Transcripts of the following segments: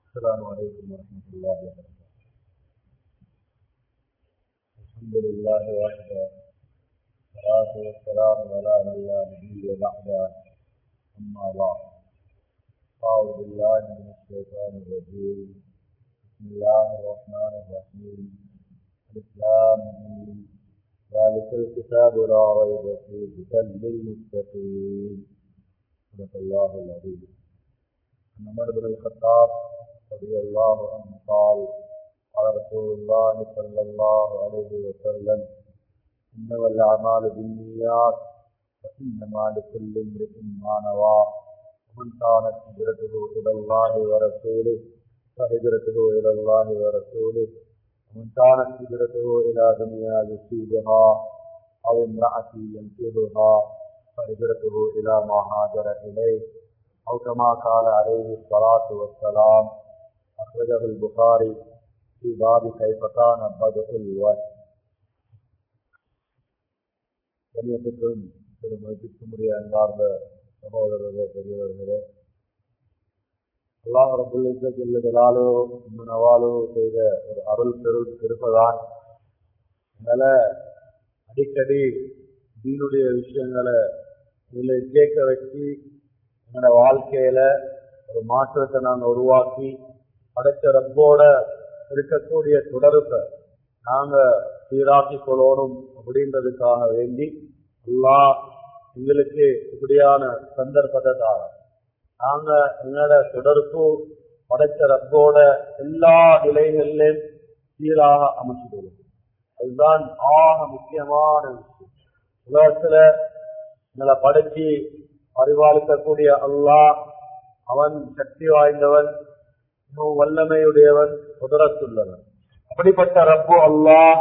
السلام عليكم ورحمة الله وبركاته الحمد لله وحده والصلاة والسلام على من لا نبي بعده أما بعد أعوذ بالله من الشيطان الرجيم بسم الله الرحمن الرحيم الإسلام ذلك الكتاب لا ريب فيه هدى للمتقين صدق الله العظيم عن عمر بن الخطاب رضي الله عنه قال قال رسول الله صلى الله عليه وسلم إنما الأعمال بالنيات وإنما لكل امرئ ما نوى ومن كانت هجرته إلى الله ورسوله فهجرته إلى الله ورسوله ومن كانت هجرته إلى دنيا يصيبها أو امرأة ينكبها فهجرته إلى ما هاجر إليه أو كما قال عليه الصلاة والسلام أخرجه البخاري في باب كيف كان بدء الوحي கண்ணியத்துக்கும் திரு மதிப்புக்குரிய அன்பார்ந்த சகோதரர்களே பெரியவர்களே அல்லாஹ் ரபுல் ஜல்லாலோ நவாலோ செய்த ஒரு அருள் பெருள் இருப்பதான் அதனால அடிக்கடி தீனுடைய விஷயங்களை இதில் கேட்க வச்சு என்னோட வாழ்க்கையில ஒரு மாற்றத்தை நாங்கள் உருவாக்கி படைச்ச ரப்போட இருக்கக்கூடிய தொடர்பை நாங்க சீராக்கி கொள்ளணும் அப்படின்றதுக்காக வேண்டி எல்லா எங்களுக்கு இப்படியான சந்தர்ப்பத்தை தார நாங்க எங்களோட தொடர்பு படைச்ச ரப்போட எல்லா நிலைகளிலும் சீராக அமைச்சுக்கணும் அதுதான் ஆக முக்கியமான விஷயம் உலகத்துல எங்களை படைச்சி பரிபாலிக்கக்கூடிய அல்லாஹ் அவன் சக்தி வாய்ந்தவன் இன்னும் வல்லமையுடையவன் குதிரத்துள்ளவன் அப்படிப்பட்ட ரப்பு அல்லாஹ்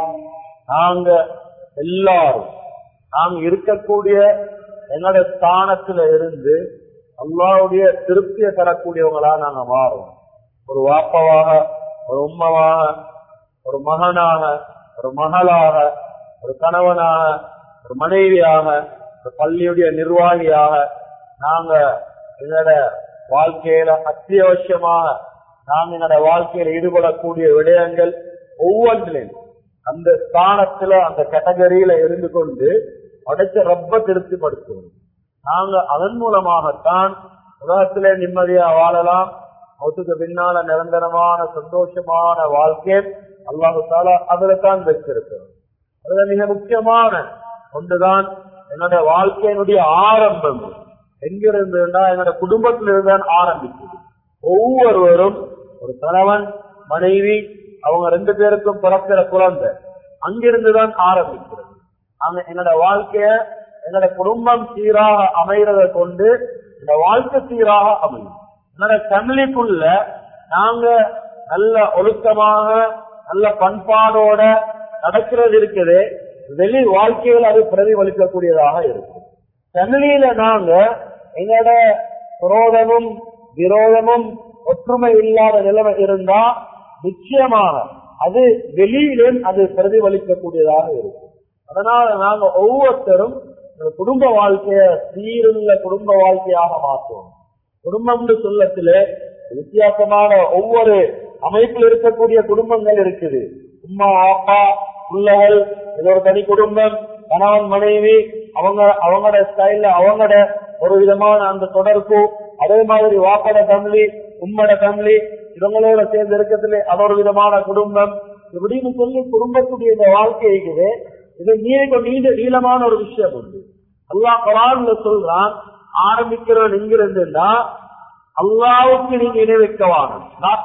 நாங்க எல்லாரும் நாங்க இருக்கக்கூடிய எங்களுடைய ஸ்தானத்துல இருந்து அல்லாவுடைய திருப்தியை தரக்கூடியவங்களா நாங்க மாறுவோம் ஒரு வாப்பவாக ஒரு உம்மவாக ஒரு மகனாக ஒரு மகளாக ஒரு கணவனாக ஒரு மனைவியாக ஒரு பள்ளியுடைய நிர்வாகியாக நாங்க எங்களோட வாழ்க்கையில அத்தியாவசியமாக நாங்க எங்களோட வாழ்க்கையில ஈடுபடக்கூடிய விடயங்கள் ஒவ்வொன்றிலும் அந்த ஸ்தானத்துல அந்த கேட்டகரியில இருந்து கொண்டு படைச்ச ரொம்ப திருப்திப்படுத்துவோம் நாங்க அதன் மூலமாகத்தான் உலகத்திலே நிம்மதியா வாழலாம் மௌத்துக்கு பின்னால நிரந்தரமான சந்தோஷமான வாழ்க்கை அல்லாஹு தாலா அதுல தான் வச்சிருக்கிறோம் அதுல மிக முக்கியமான ஒன்றுதான் என்னுடைய வாழ்க்கையினுடைய ஆரம்பம் எங்கிருந்துன்னா என்னோட குடும்பத்திலிருந்து தான் ஆரம்பிக்குது ஒவ்வொருவரும் ஒரு கணவன் மனைவி அவங்க ரெண்டு பேருக்கும் பிறக்கிற குழந்தை அங்கிருந்துதான் ஆரம்பிக்கிறது அங்க என்னோட வாழ்க்கைய என்னோட குடும்பம் சீராக அமைகிறத கொண்டு இந்த வாழ்க்கை சீராக அமையும் என்னோட ஃபேமிலிக்குள்ள நாங்க நல்ல ஒழுக்கமாக நல்ல பண்பாடோட நடக்கிறது இருக்குது வெளி வாழ்க்கையில் அது பிரதிபலிக்கக்கூடியதாக இருக்கும் ஃபேமிலியில நாங்க எங்களோட குரோதமும் விரோதமும் ஒற்றுமை இல்லாத நிலைமை இருந்தா நிச்சயமாக அது வெளியிலும் அது பிரதிபலிக்கக்கூடியதாக இருக்கும் அதனால நாங்க ஒவ்வொருத்தரும் குடும்ப வாழ்க்கைய சீருள்ள குடும்ப வாழ்க்கையாக மாற்றுவோம் குடும்பம்னு சொல்லத்துல வித்தியாசமான ஒவ்வொரு அமைப்பில் இருக்கக்கூடிய குடும்பங்கள் இருக்குது உமா அப்பா உள்ளவள் இது ஒரு தனி குடும்பம் கணவன் மனைவி அவங்க அவங்களோட ஸ்டைல்ல அவங்களோட ஒரு விதமான அந்த தொடர்பு அதே மாதிரி வாப்பட ஃபேமிலி உம்மோட ஃபேமிலி இவங்களோட சேர்ந்து இருக்கிறதுல அது ஒரு விதமான குடும்பம் இப்படின்னு சொல்லி குடும்பத்துடைய இந்த வாழ்க்கை இருக்குது இது நீண்ட நீண்ட நீளமான ஒரு விஷயம் உண்டு அல்லா குரான்ல சொல்றான் ஆரம்பிக்கிறவன் எங்கிருந்துன்னா அல்லாவுக்கு நீங்க இணை வைக்க வாணும்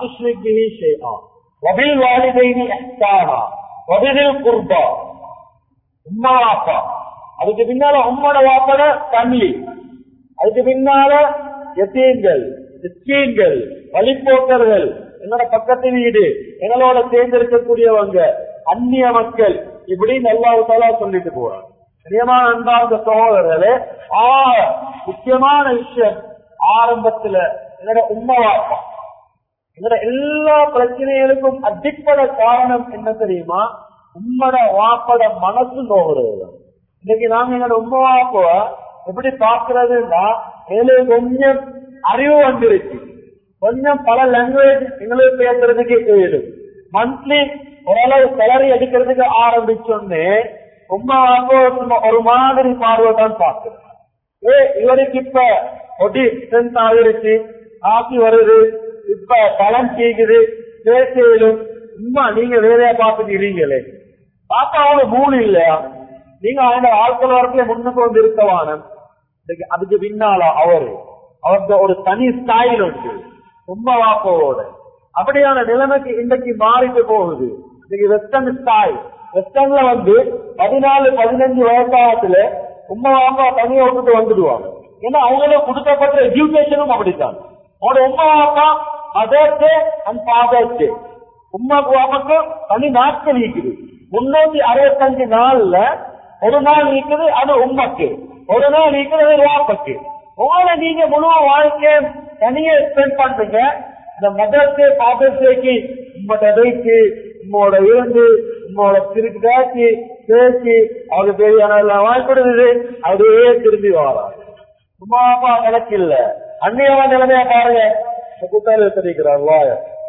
வபில் வாலிதைனி அஹ்சானா வபிதில் குர்பா உம்மா வாப்பா அதுக்கு பின்னால உம்மோட வாப்பட ஃபேமிலி அதுக்கு பின்னால எத்தீன்கள் மிஸ்கீன்கள் வழிபோக்கர்கள் என்னோட பக்கத்து வீடு எங்களோட தேர்ந்தெடுக்கக்கூடியவங்க அந்நிய மக்கள் இப்படி நல்லாவுத்தாலா சொல்லிட்டு போறாங்க பிரியமான அன்பார்ந்த சகோதரர்களே ஆக முக்கியமான விஷயம் ஆரம்பத்துல என்னோட உண்மை வாப்பா என்னோட எல்லா பிரச்சனைகளுக்கும் அடிப்படை காரணம் என்ன தெரியுமா உம்மட வாப்பட மனசு நோகிறது இன்னைக்கு நாங்க எங்களோட உண்மை வாப்ப எப்படி பாக்குறதுன்னா மேலே கொஞ்சம் அறிவு வந்துருச்சு கொஞ்சம் பல லாங்குவேஜ் எங்களுக்கு பேசுறதுக்கு ஏழும் மந்த்லி ஓரளவு சேலரி எடுக்கிறதுக்கு ஆரம்பிச்சோன்னு உமா வாங்க ஒரு மாதிரி பார்வை தான் பார்க்கிறேன் ஏ இவருக்கு இப்ப ஒட்டி ஸ்ட்ரென்த் ஆகிருச்சு ஆக்கி வருது இப்ப பலன் கேக்குது பேசலும் உமா நீங்க வேலையா பார்த்துட்டு இருக்கீங்களே பாப்பா அவங்க மூணு இல்லையா நீங்க அவங்க ஆட்கள் வரத்துல முன்னுக்கு வந்து இருக்கவான அதுக்கு பின்னால அவரு அவருக்கு ஒரு தனி ஸ்டைல் உண்டு உண்மை வாப்போட அப்படியான நிலைமைக்கு இன்றைக்கு மாறிட்டு போகுது இன்னைக்கு வெஸ்டர்ன் ஸ்டைல் வெஸ்டர்ன்ல வந்து பதினாலு பதினஞ்சு வயசாகத்துல உண்மை வாப்பா தனியா விட்டுட்டு வந்துடுவாங்க ஏன்னா அவங்களுக்கு கொடுக்கப்பட்ட எஜுகேஷனும் அப்படித்தான் அவனோட உண்மை வாப்பா mother's day and father's day உண்மைக்கு வாப்பாக்கு தனி நாட்கள் இருக்குது முன்னூத்தி அறுபத்தஞ்சு நாள்ல ஒரு நாள் இருக்குது அது உண்மைக்கு ஒரு நாள் இருக்கிறது வாப்பக்கு உங்களை நீங்க முழு வாழ்க்கையை தனியா ஸ்பெண்ட் பண்றீங்க இந்த மதர்ஸ் டே ஃபாதர்ஸ் டேக்கு உங்களோட வைத்து உங்களோட இருந்து உங்களோட திருக்கு காய்ச்சி பேசி அவருக்கு தேவையான எல்லாம் வாங்கி கொடுக்குது அதுவே திரும்பி வராது சும்மா அப்பா கணக்கு இல்ல அந்நியமான நிலைமையா பாருங்க இந்த குத்தால தெரிவிக்கிறார் வாய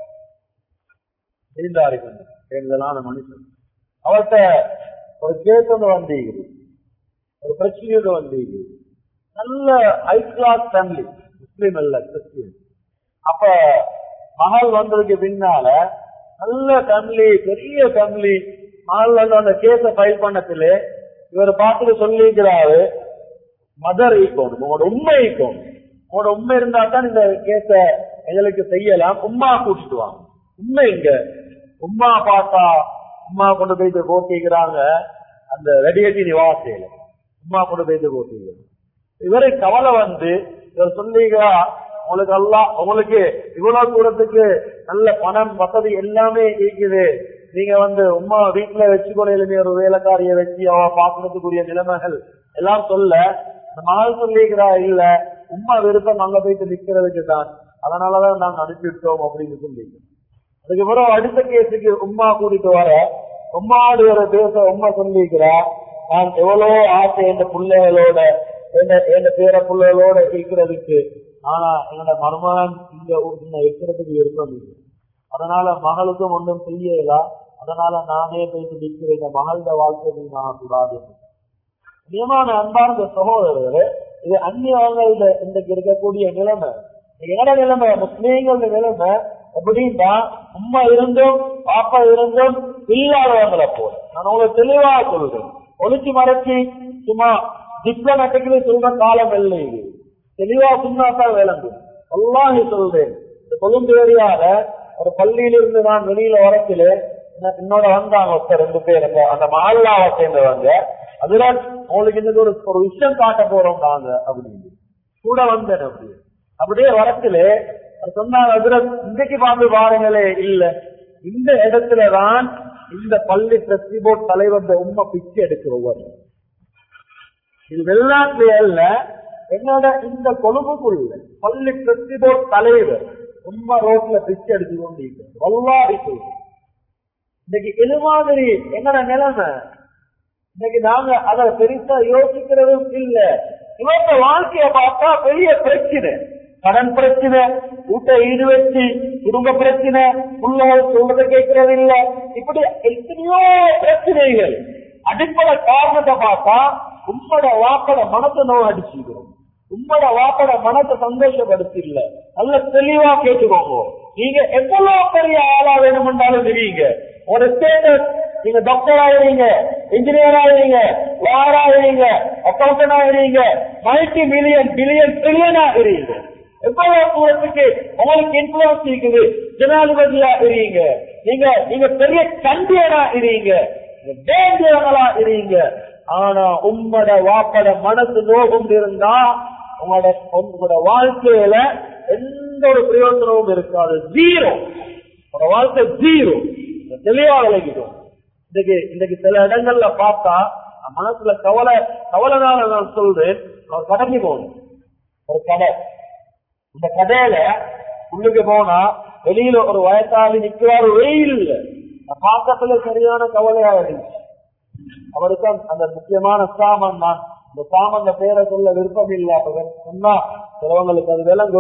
இருந்தாரு எங்களான மனுஷன் அவர்கிட்ட ஒரு கேஸ் ஒன்று வந்தீங்க ஒரு பிரச்சனையோட வந்தீங்க நல்ல ஹை கிளாஸ் ஃபேமிலி முஸ்லீம் அல்ல கிறிஸ்டியன் அப்ப மகள் வந்ததுக்கு பின்னால நல்ல ஃபேமிலி பெரிய ஃபேமிலி மகள் வந்து அந்த கேஸ ஃபைல் பண்ணத்துல இவர் பார்த்துட்டு சொல்லிக்கிறாரு மதர் ஈக்கணும் உங்களோட உண்மை ஈக்கணும் உங்களோட உண்மை இருந்தா தான் இந்த கேஸ எங்களுக்கு செய்யலாம் உம்மா கூட்டிட்டு வாங்க உண்மை இங்க உம்மா பார்த்தா உம்மா கொண்டு போயிட்டு போட்டிக்கிறாங்க அந்த ரெடியேட்டி நிவாசியில உம்மா கொண்டு போயிட்டு போட்டிக்கிறாங்க இவரை கவலை வந்து இவர் சொல்லிக்கிறா உங்களுக்கு எல்லாம் உங்களுக்கு இவ்வளவு தூரத்துக்கு நல்ல பணம் வசதி எல்லாமே இருக்குது நீங்க வந்து உமா வீட்டுல வச்சுக்கொள்ள ஒரு வேலைக்காரிய வச்சு அவ பாக்குறதுக்குரிய நிலைமைகள் எல்லாம் சொல்ல இந்த மகள் சொல்லிக்கிறா இல்ல உமா விருப்பம் அங்க போயிட்டு நிக்கிறதுக்கு தான் அதனாலதான் நாங்க அனுப்பிவிட்டோம் அப்படின்னு சொல்லி அதுக்கப்புறம் அடுத்த கேஸுக்கு உமா கூட்டிட்டு வர உம்மாடு ஒரு பேச உமா சொல்லிக்கிறா நான் எவ்வளவோ ஆசை என்ற பிள்ளைகளோட என் பேர பிள்ளைகளோட இருக்கிறதுக்கு ஆனா என்னோட மருமகன் இங்க ஊர்ல இருக்கிறதுக்கு விருப்பம் இல்லை அதனால மகளுக்கும் ஒன்றும் செய்யல அதனால நானே போயிட்டு நிற்கிறேன் இந்த மகளோட வாழ்க்கை நீ நான் கூடாது நியமான அன்பார்ந்த சகோதரர்களே இது அந்நியவங்கள இன்றைக்கு இருக்கக்கூடிய நிலைமை என்னோட நிலைமை முஸ்லீம்களோட நிலைமை எப்படின்னா உண்மை இருந்தும் பாப்பா இருந்தும் இல்லாதவங்களை போல நான் உங்களுக்கு தெளிவா சொல்றேன் ஒளிச்சு மறைச்சி சும்மா டிப்ளமேட்டிக்கலி சொல்ற காலம் இல்லை இது தெளிவா சுண்ணாத்தான் விளங்கும் அல்லாஹி சொல்றேன் இந்த கொழும்பு ஏரியால ஒரு பள்ளியிலிருந்து நான் வெளியில வரத்துல என்னோட வந்தாங்க ஒருத்தர் ரெண்டு பேர் அந்த அந்த மால்லாவை சேர்ந்தவங்க அதுதான் உங்களுக்கு இன்னைக்கு ஒரு ஒரு விஷயம் காட்ட போறோம் நாங்க அப்படின்னு கூட வந்தேன் அப்படி அப்படியே வரத்துல சொன்னாங்க அதுல இன்றைக்கு பார்த்து பாருங்களே இல்ல இந்த இடத்துலதான் இந்த பள்ளி ட்ரஸ்டி போர்ட் தலைவர் உண்மை பிச்சை எடுக்கிறவர் இது வெளிநாட்டுல அல்ல என்னோட இந்த கொழும்புக்குள்ள பள்ளி ட்ரஸ்டி போர்ட் தலைவர் உண்மை ரோட்ல பிச்சை எடுத்து கொண்டிருக்கிறார் வல்லாடி சொல்றேன் இன்னைக்கு இது மாதிரி என்னோட நிலைமை இன்னைக்கு நாங்க அதை பெருசா யோசிக்கிறதும் இல்ல இவங்க வாழ்க்கைய பார்த்தா பெரிய பிரச்சனை கடன் பிரச்சனை வீட்டை ஈடு வச்சு குடும்ப பிரச்சனை பிள்ளைகள் சொல்றத கேட்கறது இல்ல இப்படி எத்தனையோ பிரச்சனைகள் அடிப்படை காரணத்தை பார்த்தா உம்மோட வாப்பட மனத்தை நோய் அடிச்சுக்கிறோம் உம்மோட வாப்பட மனத்தை சந்தோஷப்படுத்தி இல்ல நல்ல தெளிவா கேட்டுக்கோங்க நீங்க எவ்வளவு பெரிய ஆளா வேணுமென்றாலும் தெரியுங்க ஒரு ஸ்டேட்டஸ் நீங்க டாக்டர் ஆகிறீங்க இன்ஜினியர் ஆகிறீங்க லாயர் ஆகிறீங்க அக்கௌண்டன்ட் ஆகிறீங்க மல்டி மில்லியன் பில்லியன் ட்ரில்லியன் ஆகிறீங்க எவ்வளவு தூரத்துக்கு உங்களுக்கு இன்ஃபுளுன்ஸ் இருக்குது ஜனாதிபதியா இருங்க நீங்க நீங்க பெரிய கண்டியனா இருங்க டேஞ்சரங்களா இருங்க ஆனா உங்களோட வாப்பட மனசு நோகம் இருந்தா உங்களோட உங்களோட வாழ்க்கையில எந்த ஒரு பிரயோஜனமும் இருக்காது ஜீரோ உங்களோட வாழ்க்கை ஜீரோ தெளிவா விளங்கிடும் இன்னைக்கு இன்னைக்கு சில இடங்கள்ல பார்த்தா மனசுல கவலை கவலைனால நான் சொல்றேன் அவர் கடைக்கு போகணும் ஒரு கடை இந்த கடையில உள்ளுக்கு போனா வெளியில ஒரு வயசாளி நிக்கிறாரு வெயில் பாக்கத்துல சரியான கவலையா இருந்துச்சு அவருக்கு அந்த முக்கியமான சாமான் தான் இந்த சாமான் பேரை சொல்ல விருப்பம் இல்லை அப்ப சொன்னா சிலவங்களுக்கு அது விளங்கும்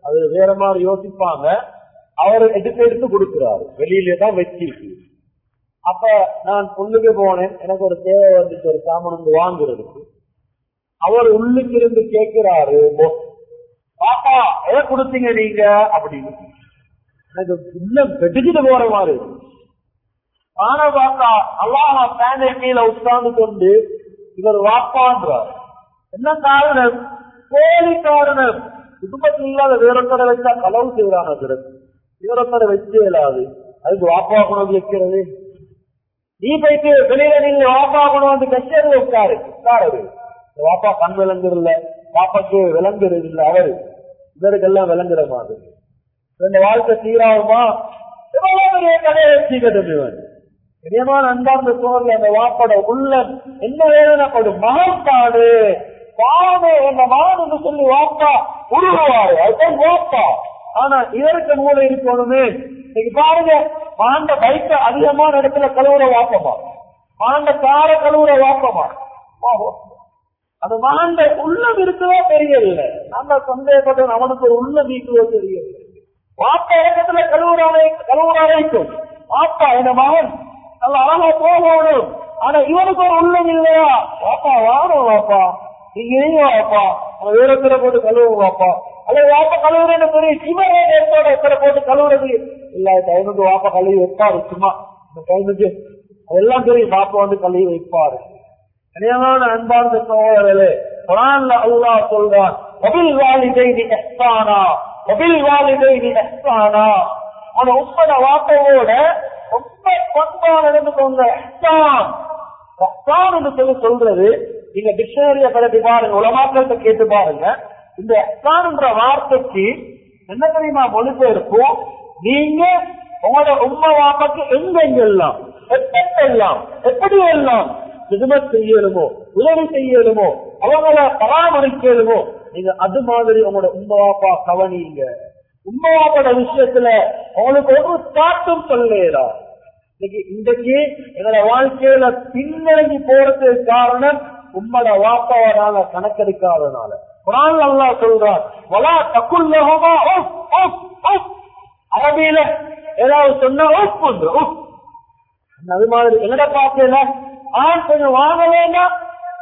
அது வேற மாதிரி யோசிப்பாங்க அவர் எடுத்து எடுத்து கொடுக்கிறாரு வெளியிலே தான் வச்சிருக்கு அப்ப நான் உள்ளுக்கு போனேன் எனக்கு ஒரு தேவை வந்துச்சு ஒரு சாமான் வந்து வாங்குறதுக்கு அவர் உள்ளுக்கு இருந்து கேட்கிறாரு boss, பாப்பா எதை கொடுத்தீங்க நீங்க அப்படின்னு எனக்கு உள்ள வெடிச்சுட்டு போற மாதிரி இருக்கு. ஆனா பாப்பா அல்லாஹ் பேனை கீழே உட்கார்ந்து கொண்டு இவர் வாப்பான்றார் என்ன காரணம் கோழி காரணம் குடும்பத்தில் இல்லாத வேறொத்தரை வச்சா களவு செய்யறான பிறகு வேறொத்தரை வச்சு இயலாது அதுக்கு வாப்பா கொண்டு வைக்கிறது நீ போயிட்டு வெளியில நீங்க வாப்பா கொண்டு வந்து கச்சேரி உட்காரு உட்காரது இந்த வாப்பா கண் விளங்குறதில்ல பாப்பாக்கு விளங்குறது இல்ல அவரு இவருக்கெல்லாம் விளங்குற மாதிரி இந்த வாழ்க்கை சீராகுமா எவ்வளவு பெரிய கதையை வச்சுக்கட்டும் இவன் இனியமான அன்பார்ந்த சோழல் அந்த வாப்பட உள்ள என்ன வேதனைப்படும் மகன் தாடு பாடு என்ற மகன் சொல்லி வாப்பா உருவாரு அதுதான் வாப்பா ஆனா இவருக்கு மூளை இருக்கணுமே இன்னைக்கு பாருங்க மாண்ட பைக்க அதிகமான இடத்துல கழுவுற வாப்பமா மாண்ட கார கழுவுற வாப்பமா அது மாண்ட உள்ளம் இருக்குதோ தெரியல நாங்க சந்தேகப்பட்ட அவனுக்கு ஒரு உள்ளம் நீக்குவோ தெரியல வாப்பா இடத்துல கழுவுறாரை கழுவுறாரைக்கும் வாப்பா என் மகன் நல்ல அழகா போகணும் ஆனா இவனுக்கு ஒரு உள்ளம் இல்லையா வாப்பா வாணும் வாப்பா நீங்க எங்க வாப்பா அவன் வீரத்துல போட்டு கழுவு வாப்பா அல்லது வாப்பா கழுவுறேன்னு தெரியும் இவரே நேரத்தோட எத்தனை போட்டு கழுவுறது இல்ல டைமுக்கு வாப்பா கழுவி வைப்பாரு சும்மா இந்த டைமுக்கு அதெல்லாம் தெரியும் வாப்பா வந்து கழுவி வைப்பாரு கனியமான அன்பார்ந்த சகோதரர்களே குரான்ல அல்லாஹ் சொல்றான் ஒபில் வாலிதைனி எஹ்சானா ஒபில் வாலிதைனி எஹ்சானா அந்த உப்பட வார்த்தையோட ரொம்ப பண்பா நடந்துக்கோங்க எஹ்சான் எஹ்சான் என்று சொல்லி சொல்றது நீங்க டிக்ஷனரிய பரப்பி பாருங்க உலமாக்கள்கிட்ட கேட்டு பாருங்க இந்த எஹ்சான் என்ற வார்த்தைக்கு என்ன தெரியுமா மொழிபெயர்க்கும் நீங்க உங்களோட உண்மை வாப்பக்கு எங்க எங்கெல்லாம் எப்பெல்லாம் எப்படி எல்லாம் நிஜமத் செய்யணுமோ உதவி செய்யணுமோ அவங்கள பராமரிக்கணுமோ நீங்க அது மாதிரி உங்களோட உண்மைவாப்பா கவனிங்க உண்மைவாப்போட விஷயத்துல உங்களுக்கு ஒரு காட்டும் சொல்லலாம் இன்னைக்கு இன்றைக்கு எங்களோட வாழ்க்கையில பின்னங்கி போறதுக்கு காரணம் உம்மோட வாப்பாவை நாங்க கணக்கெடுக்காதனால குரான் அல்லா சொல்றான் வலா தக்குல்லஹுமா உஃப் உஃப் உஃப் அரபியில ஏதாவது சொன்னா உஃப் பண்ற உஃப் அது மாதிரி என்னோட பார்க்கல ஆண் கொஞ்சம் வாங்க வேண்டாம்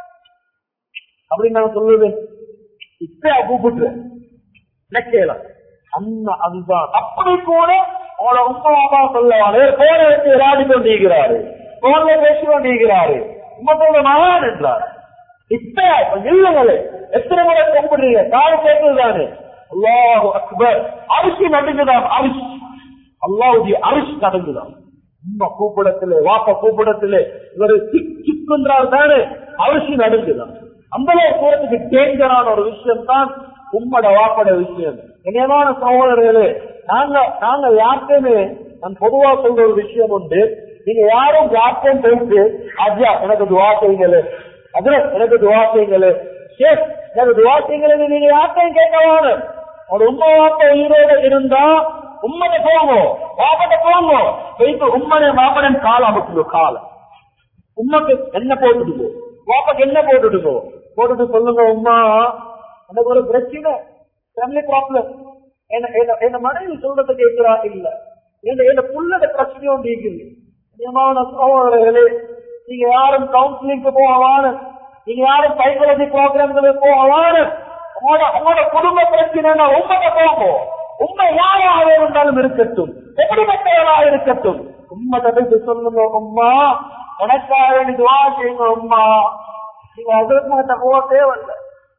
அப்படின்னு நான் சொல்லுவேன் இப்ப கூப்பிட்டுறேன் நினைக்கலாம் அண்ணா அதுதான் அப்படி கூட அவளை உங்க அம்மா சொல்லுவாங்க போன வச்சு விளையாடி கொண்டிருக்கிறாரு போன்ல பேசி கொண்டிருக்கிறாரு உம்மத்தோட மகான் என்றார் இப்ப இல்லங்களே எத்தனை முறை கூப்பிடுறீங்க கால கேட்கறது தானே அல்லாஹ் அக்பர் அரிசி நடுங்குதான் அரிசி அல்லாவுடைய அரிசி நடந்துதான் உம்மா கூப்பிடத்திலே வாப்ப கூப்பிடத்திலே இவர் சிக் சிக்குன்றால் தானே அரிசி நடுங்குதான் அந்த தூரத்துக்கு டேஞ்சரான ஒரு விஷயம் தான் உம்மட வாப்பட விஷயம் இனியமான சகோதரர்களே நாங்க நாங்க யாருக்குமே நான் பொதுவா சொல்ற ஒரு விஷயம் உண்டு நீங்க யாரும் யாருக்கும் போயிட்டு அஜா எனக்கு துவா செய்யுங்களே அதுல எனக்கு துவா செய்யுங்களே ஷேக் எனக்கு துவா செய்யுங்களே நீங்க யார்கிட்டையும் கேட்கவான ஒரு உண்மை வாப்ப உயிரோட இருந்தா உம்மனை போங்க வாப்பட்ட போங்க போயிட்டு உம்மனை வாப்படன் கால அமைச்சுங்க கால உண்மைக்கு என்ன போட்டுடுங்க வாப்பாக்கு என்ன போட்டுடுங்க போட்டுட்டு சொல்லுங்க உமா எனக்கு ஒரு பிரச்சனை ஃபேமிலி ப்ராப்ளம் என்ன என்ன- என்ன மனைவி சொல்றதை கேட்கிறா இல்ல என்ன என்ன புள்ளட பிரச்சனையும் நீக்குது நியமான சகோதரர்களே நீங்க யாரும் கவுன்சிலிங்க்கு போகவான நீங்க யாரும் சைக்காலஜி ப்ரோக்ராம்களுக்கு போகவான உங்களோட உங்களோட குடும்ப பிரச்சனைனா உண்மையை போங்க உண்மை யாராக இருந்தாலும் இருக்கட்டும் எப்படிப்பட்டவராக இருக்கட்டும் உண்மை தடுத்து சொல்லுங்க உம்மா எனக்காக வேண்டி துவா செய்யுங்க உம்மா நீங்க அதற்கு போக தேவையில்லை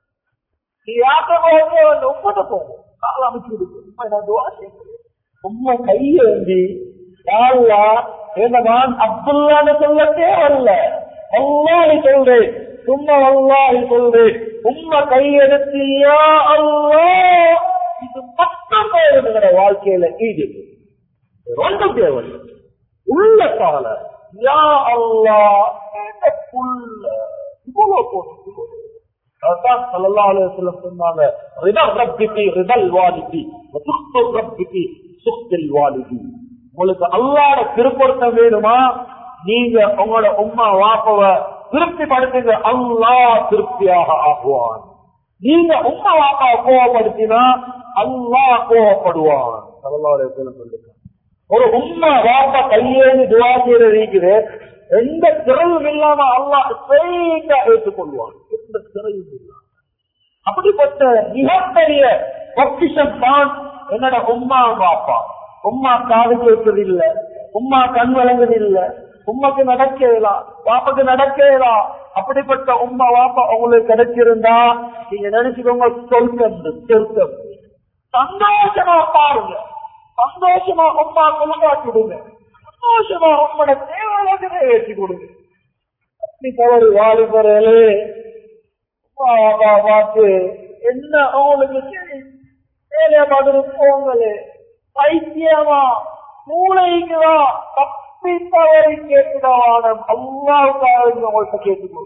நீ யார்கிட்ட போக தேவையில்லை உண்மைட்ட போங்க கால அமைச்சு விடுங்க உண்மை நான் துவா செய்யுங்க உண்மை கையை வந்து யாருலா நான் அப்துல்லான்னு சொல்ல தேவையில்ல அல்லாஹ் சொல்றேன் சும்மா அல்லாஹ் சொல்றேன் உண்மை கையெடுத்து யா அல்லாஹ் இது மட்டும் போயிருக்கிற வாழ்க்கையில ஈடு ரெண்டும் தேவையில்லை உள்ள கால யா அல்லாஹ் இந்த புள்ள இவ்வளவு போட்டு அதான் ஸல்லல்லாஹு அலைஹி வஸல்லம் சொன்னாங்க ரிதா ரப்பிகி ரிதல் வாலிதி வசுக்து ரப்பிகி சுக்தில் வாலிதி உங்களுக்கு அல்லாஹ்ட திருப்பொருத்தம் வேணுமா நீங்க உங்களோட உம்மா வாப்பவ திருப்தி படுத்துங்க அல்லாஹ் திருப்தியாக ஆகுவான் நீங்க உம்மா வாப்பாவை கோவப்படுத்தினா அல்லாஹ் கோவப்படுவான் ஸல்லல்லாஹு அலைஹி வஸல்லம் சொல்லிருக்காங்க ஒரு உம்மா வாப்பா கையேந்து துவா செய்யறது இருக்குது எந்த திறவும் இல்லாம அல்லாஹ் ஸ்ட்ரெயிட்டா ஏற்றுக்கொள்வான் எந்த திறவும் இல்லாம அப்படிப்பட்ட மிகப்பெரிய பொக்கிஷம் தான் என்னோட உம்மா வாப்பா உம்மா காது கேட்கறது இல்ல உம்மா கண் வழங்குது இல்ல உம்மாக்கு நடக்கலாம் வாப்பாக்கு நடக்கலாம் அப்படிப்பட்ட உம்மா வாப்பா உங்களுக்கு கிடைச்சிருந்தா நீங்க நினைச்சுக்கோங்க சொர்க்கம் சொர்க்கம் சந்தோஷமா பாருங்க சந்தோஷமா உம்மா குழுவாக்கிடுங்க சந்தோஷமா உம்மோட தேவையாக நிறைவேற்றி கொடுங்க அப்படி தவறு வாலிபர்களே உம்மா வாப்பா பார்த்து என்ன அவங்களுக்கு சரி வேலையை பார்த்துட்டு போங்களே பைத்தியமா மூளைக்குதா தப்பி தவறி கேட்கிறவான அல்லாவுக்காக உங்கள்கிட்ட கேட்டுக்கோ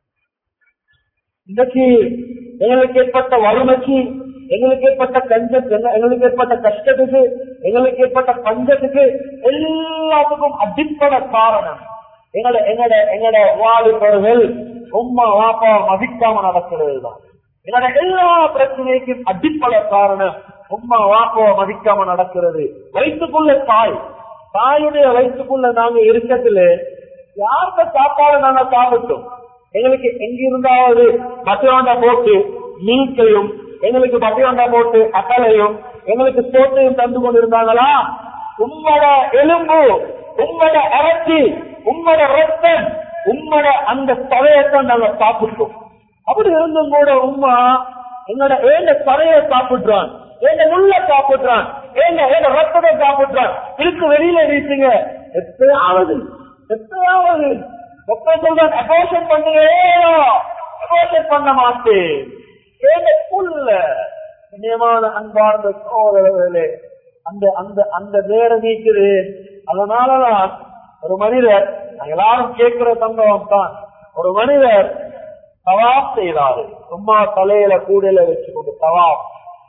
இன்னைக்கு எங்களுக்கு ஏற்பட்ட வறுமைக்கு எங்களுக்கு ஏற்பட்ட கஞ்சத்து எங்களுக்கு ஏற்பட்ட கஷ்டத்துக்கு எங்களுக்கு ஏற்பட்ட பஞ்சத்துக்கு எல்லாத்துக்கும் அடிப்படை காரணம் எங்கட எங்கட எங்கட வாலிபர்கள் உம்மா வாப்பா மதிக்காம நடக்கிறது தான் என்னோட எல்லா பிரச்சனைக்கும் அடிப்படை காரணம் உம்மா வாப்பாவை மதிக்காம நடக்கிறது வயிற்றுக்குள்ள தாய் தாயுடைய வயிற்றுக்குள்ள நாங்க இருக்கத்துல யாருக்க சாப்பாடு நாங்க சாப்பிட்டோம் எங்களுக்கு எங்க இருந்தாவது மத்தியாண்டா போட்டு மீட்டையும் எங்களுக்கு மத்தியாண்டா போட்டு அக்கலையும் எங்களுக்கு சோத்தையும் தந்து கொண்டிருந்தாங்களா உம்மோட எலும்பு உம்மோட இறச்சி உம்மோட ரத்தம் உம்மோட அந்த தவையத்தான் நாங்க சாப்பிட்டோம் அப்படி இருந்தும் கூட உமா என்னோட ஏண்ட தரைய சாப்பிடுறான் ஏண்ட உள்ள சாப்பிடுறான் ஏண்ட ஏண்ட ரத்தத்தை சாப்பிடுறான் இருக்கு வெளியில வீசுங்க எப்பயாவது எப்பயாவது எப்ப சொல்றான் அபோஷன் பண்ணுங்க அபோஷன் பண்ண மாட்டேன் ஏண்ட புல்ல நியமான அன்பார்ந்த சோதரர்களே அந்த அந்த அந்த நேரம் நீக்குது அதனாலதான் ஒரு மனிதர் நாங்க எல்லாரும் கேட்கிற சம்பவம் தான் ஒரு மனிதர் தவாப் செய்தாரு சும்மா தலையில கூடையில வச்சு கொண்டு தவாப்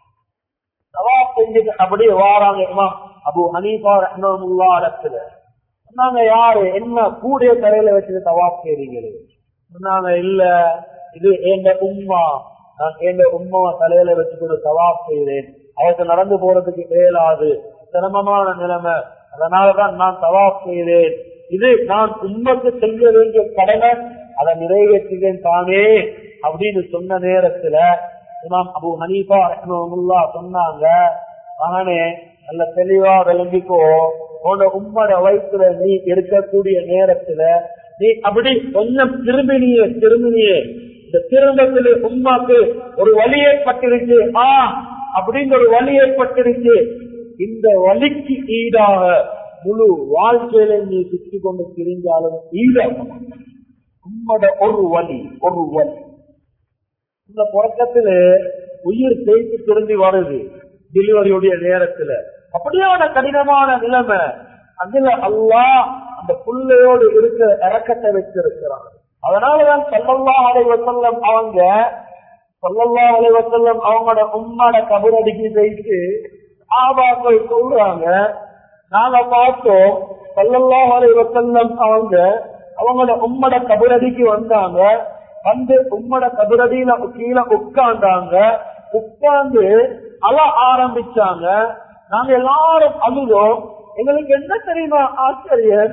தவாப் செஞ்சுட்டு அப்படியே வாராங்க இமாம் அபு ஹனீஃபா ரஹ்மமுல்லா இடத்துல சொன்னாங்க யாரு என்ன கூடைய தலையில வச்சுட்டு தவாப் செய்றீங்களே சொன்னாங்க இல்ல இது எங்க உம்மா நான் எங்க உம்மாவை தலையில வச்சுக்கொண்டு தவாப் செய்தேன் அவருக்கு நடந்து போறதுக்கு இயலாது சிரமமான நிலைமை அதனாலதான் நான் தவாப் செய்தேன் இது நான் உண்மைக்கு செய்ய வேண்டிய கடமை அதை நிறைவேற்றுவேன் தானே அப்படின்னு சொன்ன நேரத்துல இமாம் அபு ஹனீஃபா ரஹ்மமுல்லா சொன்னாங்க மகனே நல்ல தெளிவா விளங்கிக்கோ உன்னோட உம்மோட வயிற்றுல நீ இருக்கக்கூடிய நேரத்துல நீ அப்படி கொஞ்சம் திரும்பினியே திரும்பினியே இந்த திரும்பத்துல உம்மாக்கு ஒரு வழி ஏற்பட்டிருச்சு ஆ அப்படின்னு ஒரு வழி ஏற்பட்டிருச்சு இந்த வலிக்கு ஈடாக முழு வாழ்க்கையில நீ சுற்றி கொண்டு திரிஞ்சாலும் ஈடாக உம்மோட ஒரு வலி ஒரு வலி இந்த புறக்கத்துல உயிர் தேய்த்து திரும்பி வருது டெலிவரியுடைய நேரத்துல அப்படியான கடினமான நிலைமை அதுல அல்லா அந்த புள்ளையோடு இருக்க இறக்கத்தை வச்சிருக்கிறான் அதனாலதான் சொல்லல்லா அலை வசல்லம் அவங்க சொல்லல்லா அலை வசல்லம் அவங்களோட உம்மோட கபரடிக்கு செய்து ஆபாக்கள் சொல்றாங்க நாங்க பார்த்தோம் சொல்லல்லா அலை வசல்லம் அவங்க அவங்களோட உம்மோட கபரடிக்கு வந்தாங்க வந்து உம்மோட கபரடியில கீழே உட்கார்ந்தாங்க உட்கார்ந்து அழ ஆரம்பிச்சாங்க நாங்க எல்லாரும் அழுதோம் எங்களுக்கு என்ன தெரியுமா ஆச்சரியர்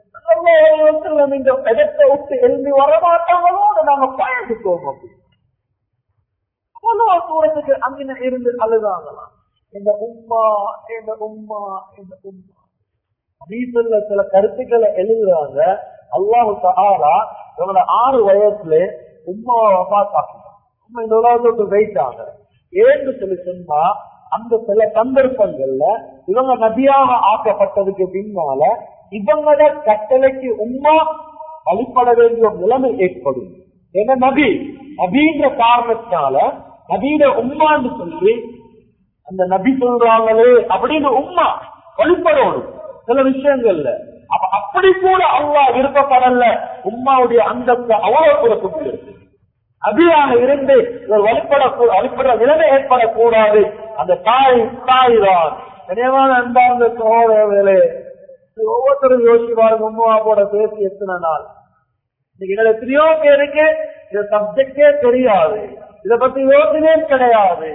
இந்த இடத்தை விட்டு எழுந்து வரமாட்டாங்களோட நாங்க பயந்துட்டோம் அப்படி அவ்வளவு தூரத்துக்கு அங்கே இருந்து அழுதாங்களாம் இந்த உம்மா இந்த உம்மா இந்த உம்மா வீட்டுல சில கருத்துக்களை எழுதுறாங்க அல்லாஹு சஹாரா இவங்களோட ஆறு வயசுல உம்மாவை பார்த்தாங்க உண்மை இந்த உலகத்தோட்டு வைத்தாங்க ஏன்னு சொல்லி சொன்னா அந்த சில சந்தர்ப்பங்கள்ல இவங்க நபியாக ஆக்கப்பட்டதுக்கு பின்னால இவங்களோட கட்டளைக்கு உம்மா வழிபட வேண்டிய ஒரு நிலைமை ஏற்படும் ஏன்னா நபி நபின்ற காரணத்தினால நபீட உம்மான்னு சொல்லி அந்த நபி சொல்றாங்களே அப்படின்னு உம்மா வழிபடணும் சில விஷயங்கள்ல அப்ப அப்படி கூட அல்லா விருப்பப்படல உம்மாவுடைய அந்தத்தை அவ்வளவு கொடுக்க அபியாக இருந்து ஒரு வழிபட வழிபடுற நிலைமை ஏற்படக்கூடாது அந்த தாய் தாய் தான் நினைவான அன்பார்ந்த சோழர்களே ஒவ்வொருத்தரும் யோசிச்சு பாருங்க உம்மாவோட பேசி எத்தனை நாள் இன்னைக்கு எங்களை எத்தனையோ பேருக்கு இந்த சப்ஜெக்டே தெரியாது இத பத்தி யோசனையே கிடையாது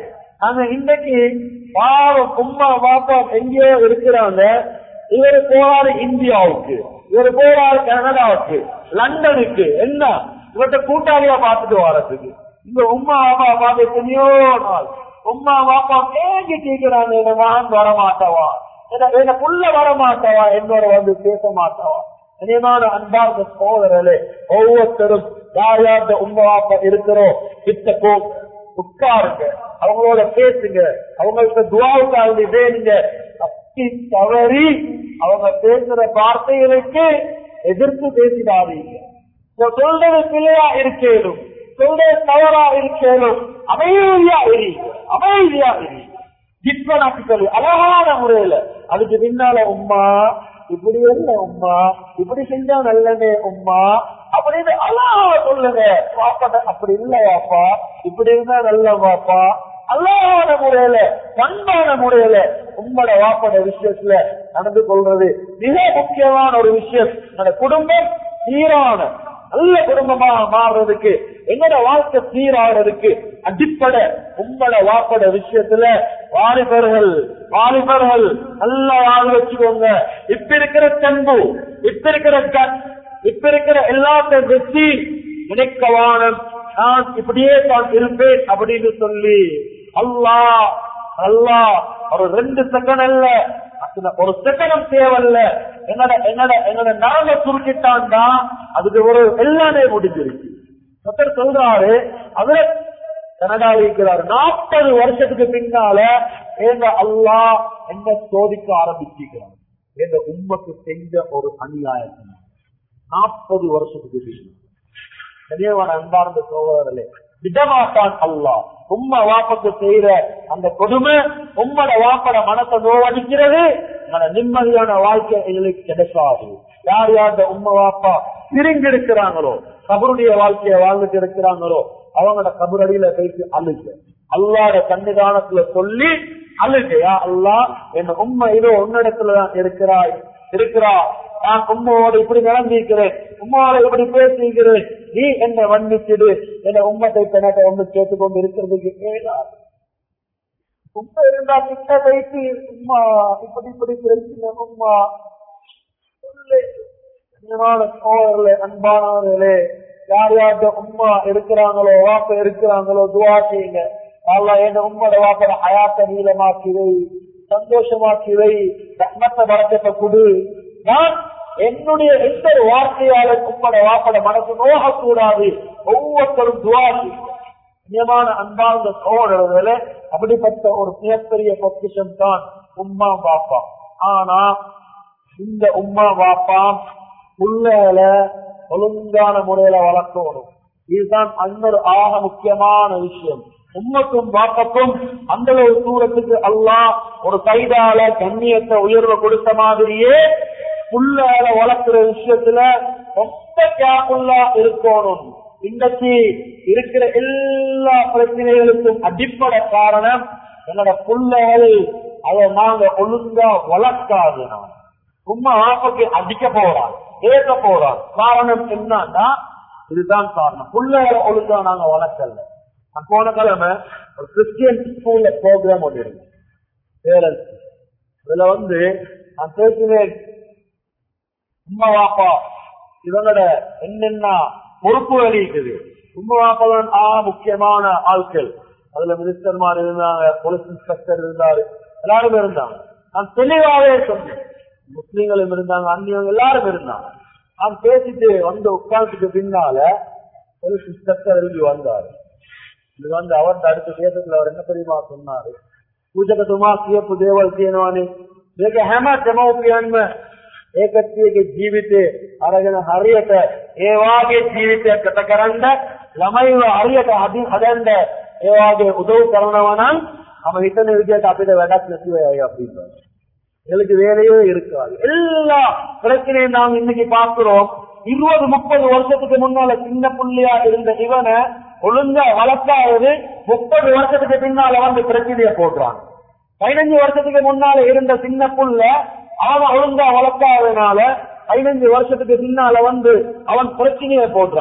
ஆனா இன்னைக்கு பாவம் உம்மா பாப்பா எங்கேயோ இருக்கிறாங்க இவரு போறாரு இந்தியாவுக்கு இவரு போறாரு கனடாவுக்கு லண்டனுக்கு என்ன இவர்கிட்ட கூட்டாளியா பார்த்துட்டு வர்றதுக்கு இந்த உம்மா பாப்பா பார்த்து எத்தனையோ நாள் உம்மா பாப்பா கேங்கி கேட்கிறாங்க என் மகன் வர மாட்டவா என்ன புள்ள வர மாட்டவா என்னோட வந்து பேச மாட்டவா இனிமான அன்பார்ந்த சோதரர்களே ஒவ்வொருத்தரும் யார் யார்கிட்ட உங்க வாப்பா இருக்கிறோம் கிட்ட போ உட்காருங்க அவங்களோட பேசுங்க அவங்கள்ட்ட துவாவுக்காக வேணுங்க தப்பி தவறி அவங்க பேசுற வார்த்தைகளுக்கு எதிர்த்து பேசிடாதீங்க இந்த சொல்றது பிள்ளையா இருக்கேனும் சொல்றது தவறா இருக்கேனும் அமைதியா இரு அமைதியா இரு டிப்ளமாட்டிக்கலி அழகான முறையில அதுக்கு பின்னால உம்மா இப்படி இல்ல உம்மா இப்படி செஞ்சா நல்லனே உம்மா அப்படின்னு அழகா சொல்லுங்க பாப்பாட்ட அப்படி இல்ல வாப்பா இப்படி இருந்தா நல்ல வாப்பா அழகான முறையில பண்பான முறையில உங்களோட வாப்பட விஷயத்துல நடந்து கொள்றது மிக முக்கியமான ஒரு விஷயம் அந்த குடும்பம் சீரான நல்ல குடும்பமாக மாறுறதுக்கு எங்களோட வாழ்க்கை சீராகிறதுக்கு அடிப்படை உங்களோட வாப்பட விஷயத்துல வாலிபர்கள் வாலிபர்கள் நல்லா வாழ் வச்சுக்கோங்க இப்ப இருக்கிற தென்பு இப்ப இருக்கிற கண் இப்ப இருக்கிற எல்லாத்தையும் வெற்றி நினைக்கவானம் நான் இப்படியே தான் இருப்பேன் அப்படின்னு சொல்லி அல்லாஹ் அல்லாஹ் ஒரு ரெண்டு செகண்ட் அல்ல அதுல ஒரு செகண்ட் தேவையில்ல என்னோட என்னோட என்னோட நரம்ப சுருக்கிட்டான்டா அதுக்கு ஒரு எல்லாமே முடிஞ்சிருக்கு ஒருத்தர் சொல்றாரு அவர கனடா இருக்கிறார் நாற்பது வருஷத்துக்கு பின்னால எங்க அல்லாஹ் என்ன சோதிக்க ஆரம்பிச்சிருக்கிறார் எங்க உண்மைக்கு செஞ்ச ஒரு அநியாயத்தினார் நாற்பது வருஷத்துக்கு பின்னால் கனியவான அன்பார்ந்த சோதரர்களே விடமாட்டான் அல்லாஹ் உம்ம வாப்பக்கு செய்யற அந்த கொடுமை உம்மட வாப்பட மனத்தை நோவடிக்கிறது நம்ம நிம்மதியான வாழ்க்கை எங்களுக்கு கிடைக்காது யார் யார் உம்ம வாப்பா பிரிஞ்சு இருக்கிறாங்களோ கபருடைய வாழ்க்கையை வாழ்ந்துட்டு இருக்கிறாங்களோ அவங்களோட கபரடியில போயிட்டு அழுக அல்லாட சன்னிதானத்துல சொல்லி அழுகையா அல்லா என் உண்மை இதோ உன்னிடத்துலதான் இருக்கிறாய் இருக்கிறா நான் உம்மோடு இப்படி நடந்திருக்கிறேன் உம்மாவோட இப்படி பேசியிருக்கிறேன் நீ என்னை வன்னிச்சிடு என் உம்மத்தை பிணத்தை ஒன்று கேட்டுக்கொண்டு இருக்கிறதுக்கு ஏதாவது உண்மை இருந்தா கிட்ட வைத்து உம்மா இப்படி இப்படி பிரச்சனை உம்மா சொல்லு அன்பான சோழர்களே அன்பானவர்களே யார் யார்கிட்ட உம்மா இருக்கிறாங்களோ வாப்ப இருக்கிறாங்களோ துவா செய்யுங்க அல்லா என் உம்மோட வாப்பட ஹயாத்த நீளமாக்கி வை சந்தோஷமாக்கி வை ரத்னத்தை வழக்கத்தை கொடு நான் என்னுடைய எந்த ஒரு வார்த்தையால உம்மோட வாப்பட மனசு நோகக்கூடாது ஒவ்வொருத்தரும் துவா செய்யுங்க நியமான அன்பார்ந்த சோழர்களே அப்படிப்பட்ட ஒரு மிகப்பெரிய பொக்கிஷம் தான் உம்மா பாப்பா ஆனா இந்த உம்மா பாப்பா புள்ளைகள ஒழுங்கான முறையில வளர்க்கணும் இதுதான் அன்னொரு ஆக முக்கியமான விஷயம் உம்மக்கும் பாப்பக்கும் அந்த ஒரு தூரத்துக்கு அல்லாஹ் ஒரு கைதால கண்ணியத்தை உயர்வை கொடுத்த மாதிரியே புள்ளைகளை வளர்க்கிற விஷயத்துல ரொம்ப கேப்புள்ளா இருக்கணும் இன்றைக்கு இருக்கிற எல்லா பிரச்சனைகளுக்கும் அடிப்படை காரணம் என்னோட பிள்ளைகள் அதை நாங்க ஒழுங்கா வளர்க்காது நான் சும்மா ஆப்பக்கு அடிக்க போறான் கேட்க போறான் காரணம் என்னன்னா இதுதான் காரணம் பிள்ளைகளை ஒழுங்கா நாங்க வளர்க்கல நான் போன கிழமை ஒரு கிறிஸ்டியன் ஸ்கூல்ல ப்ரோக்ராம் ஒன்று இருக்கு பேரண்ட்ஸ் இதுல வந்து நான் பேசினேன் உம்மா வாப்பா இவங்களோட என்னென்ன பொறுப்புகள் இருக்குது உம்மா வாப்பா தான் ஆ முக்கியமான ஆட்கள் அதுல மினிஸ்டர்மார் இருந்தாங்க போலீஸ் இன்ஸ்பெக்டர் இருந்தாரு எல்லாரும் இருந்தாங்க நான் தெளிவாவே சொன்னேன் முஸ்லீம்களும் இருந்தாங்க அந்நியவங்க எல்லாரும் இருந்தாங்க நான் பேசிட்டு வந்து உட்கார்ந்துக்கு பின்னால போலீஸ் இன்ஸ்பெக்டர் எழுதி வந்தாரு இது வந்து அவர்கிட்ட அடுத்த தேசத்துல அவர் என்ன தெரியுமா சொன்னாரு பூஜகத்துமா කියපු දේවල් තියෙනවානේ මේක හැම දෙමව්පියන්ම ඒකත්වයේ ජීවිතේ අරගෙන හරියට ඒ වාගේ ජීවිතයක් ගත කරන්න ළමයිව හරියට හදින් හදන්න ඒ වාගේ උදව් කරනවා නම් நம்ம හිතන විදිහට අපිට වැඩක් නැතුව යයි அப்படின்னு எங்களுக்கு வேலையே இருக்காது எல்லா பிரச்சனையும் நாங்க இன்னைக்கு பார்க்கிறோம் இருபது முப்பது வருஷத்துக்கு முன்னால சின்ன புள்ளியா இருந்த இவனை ஒழுங்கா வளர்க்காதது முப்பது வருஷத்துக்கு பின்னால வந்து பிரச்சனைய போடுறான் பதினஞ்சு வருஷத்துக்கு முன்னால இருந்த சின்ன புள்ள அவன் ஒழுங்கா வளர்க்காததுனால பதினஞ்சு வருஷத்துக்கு பின்னால வந்து அவன் பிரச்சனைய போடுறான்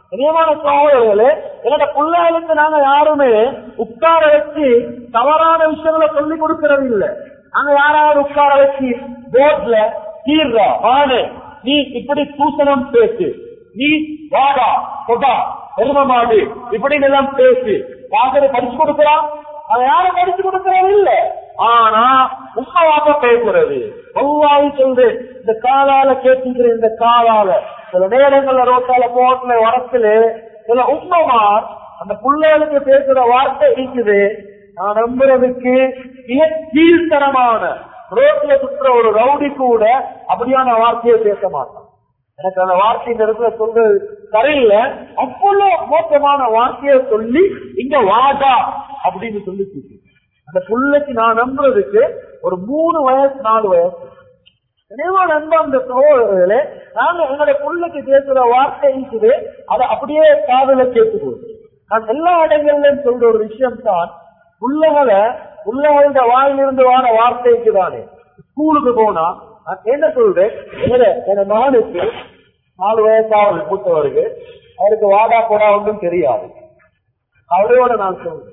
இனியமான சகோதரர்களே என்னோட பிள்ளைகளுக்கு நாங்க யாருமே உட்கார வச்சு தவறான விஷயங்களை சொல்லி கொடுக்கறது இல்ல நாங்க யாராவது உட்கார வச்சு போர்ட்ல தீர்றா வாடு நீ இப்படி தூசணம் பேசு நீ வாடா கொடா எரும மாடு இப்படின்னு எல்லாம் பேசு யாரு படிச்சு கொடுக்கலாம் அதை யாரும் படிச்சு கொடுக்கறது இல்ல ஆனா உண்மையாக பேசுறது ஒவ்வாறு சொல்றது இந்த காலால கேட்டுக்கிற இந்த காலால சில நேரங்கள்ல ரோட்டால போட்டுல வரத்துல சில உண்மைமார் அந்த பிள்ளைகளுக்கு பேசுற வார்த்தை இருக்குது நான் நம்புறதுக்கு மிக கீழ்த்தரமான ரோட்ல சுற்றுற ஒரு ரவுடி கூட அப்படியான வார்த்தையை பேச மாட்டான் எனக்கு அந்த வார்த்தை இந்த இடத்துல சொல்றது சரியில்லை அவ்வளவு மோசமான வார்த்தையை சொல்லி இங்க வாடா அப்படின்னு சொல்லி கூப்பிட்டு அந்த புள்ளைக்கு நான் நம்புறதுக்கு ஒரு மூணு வயசு நாலு வயசு நினைவா நம்ப அந்த சகோதரர்களே நாங்க எங்களுடைய புள்ளைக்கு பேசுற வார்த்தை இருக்குது அதை அப்படியே காதல கேட்டுக்கொள்ளும் நான் எல்லா இடங்கள்லயும் சொல்ற ஒரு விஷயம் தான் புள்ளைகளை புள்ளைகளோட வாயிலிருந்து வார வார்த்தைக்கு தானே ஸ்கூலுக்கு போனா நான் என்ன சொல்றேன் என்னோட என் மகனுக்கு நாலு வயசாவது மூத்தவருக்கு அவருக்கு வாடா போடா ஒன்றும் தெரியாது அவரோட நான் சொல்றேன்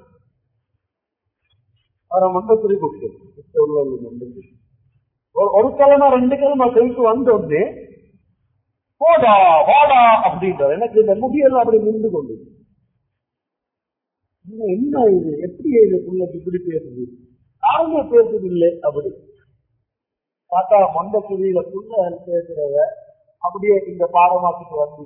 அவரை மண்டக்குறி கூப்பிட்டு உள்ளவர்கள் மண்டக்குறி ஒரு- ஒரு கிழமை ரெண்டு கிழமை போயிட்டு வந்தோடனே போடா வாடா அப்படின்றார் எனக்கு இந்த முடியெல்லாம் அப்படி நின்று கொண்டு என்ன என்ன இது எப்படி இது பிள்ளைக்கு இப்படி பேசுது யாருமே பேசுது இல்லை அப்படி பார்த்தா மண்ட குழியில புள்ள பேசுறத அப்படியே இங்க பாடமாக்கிட்டு வந்து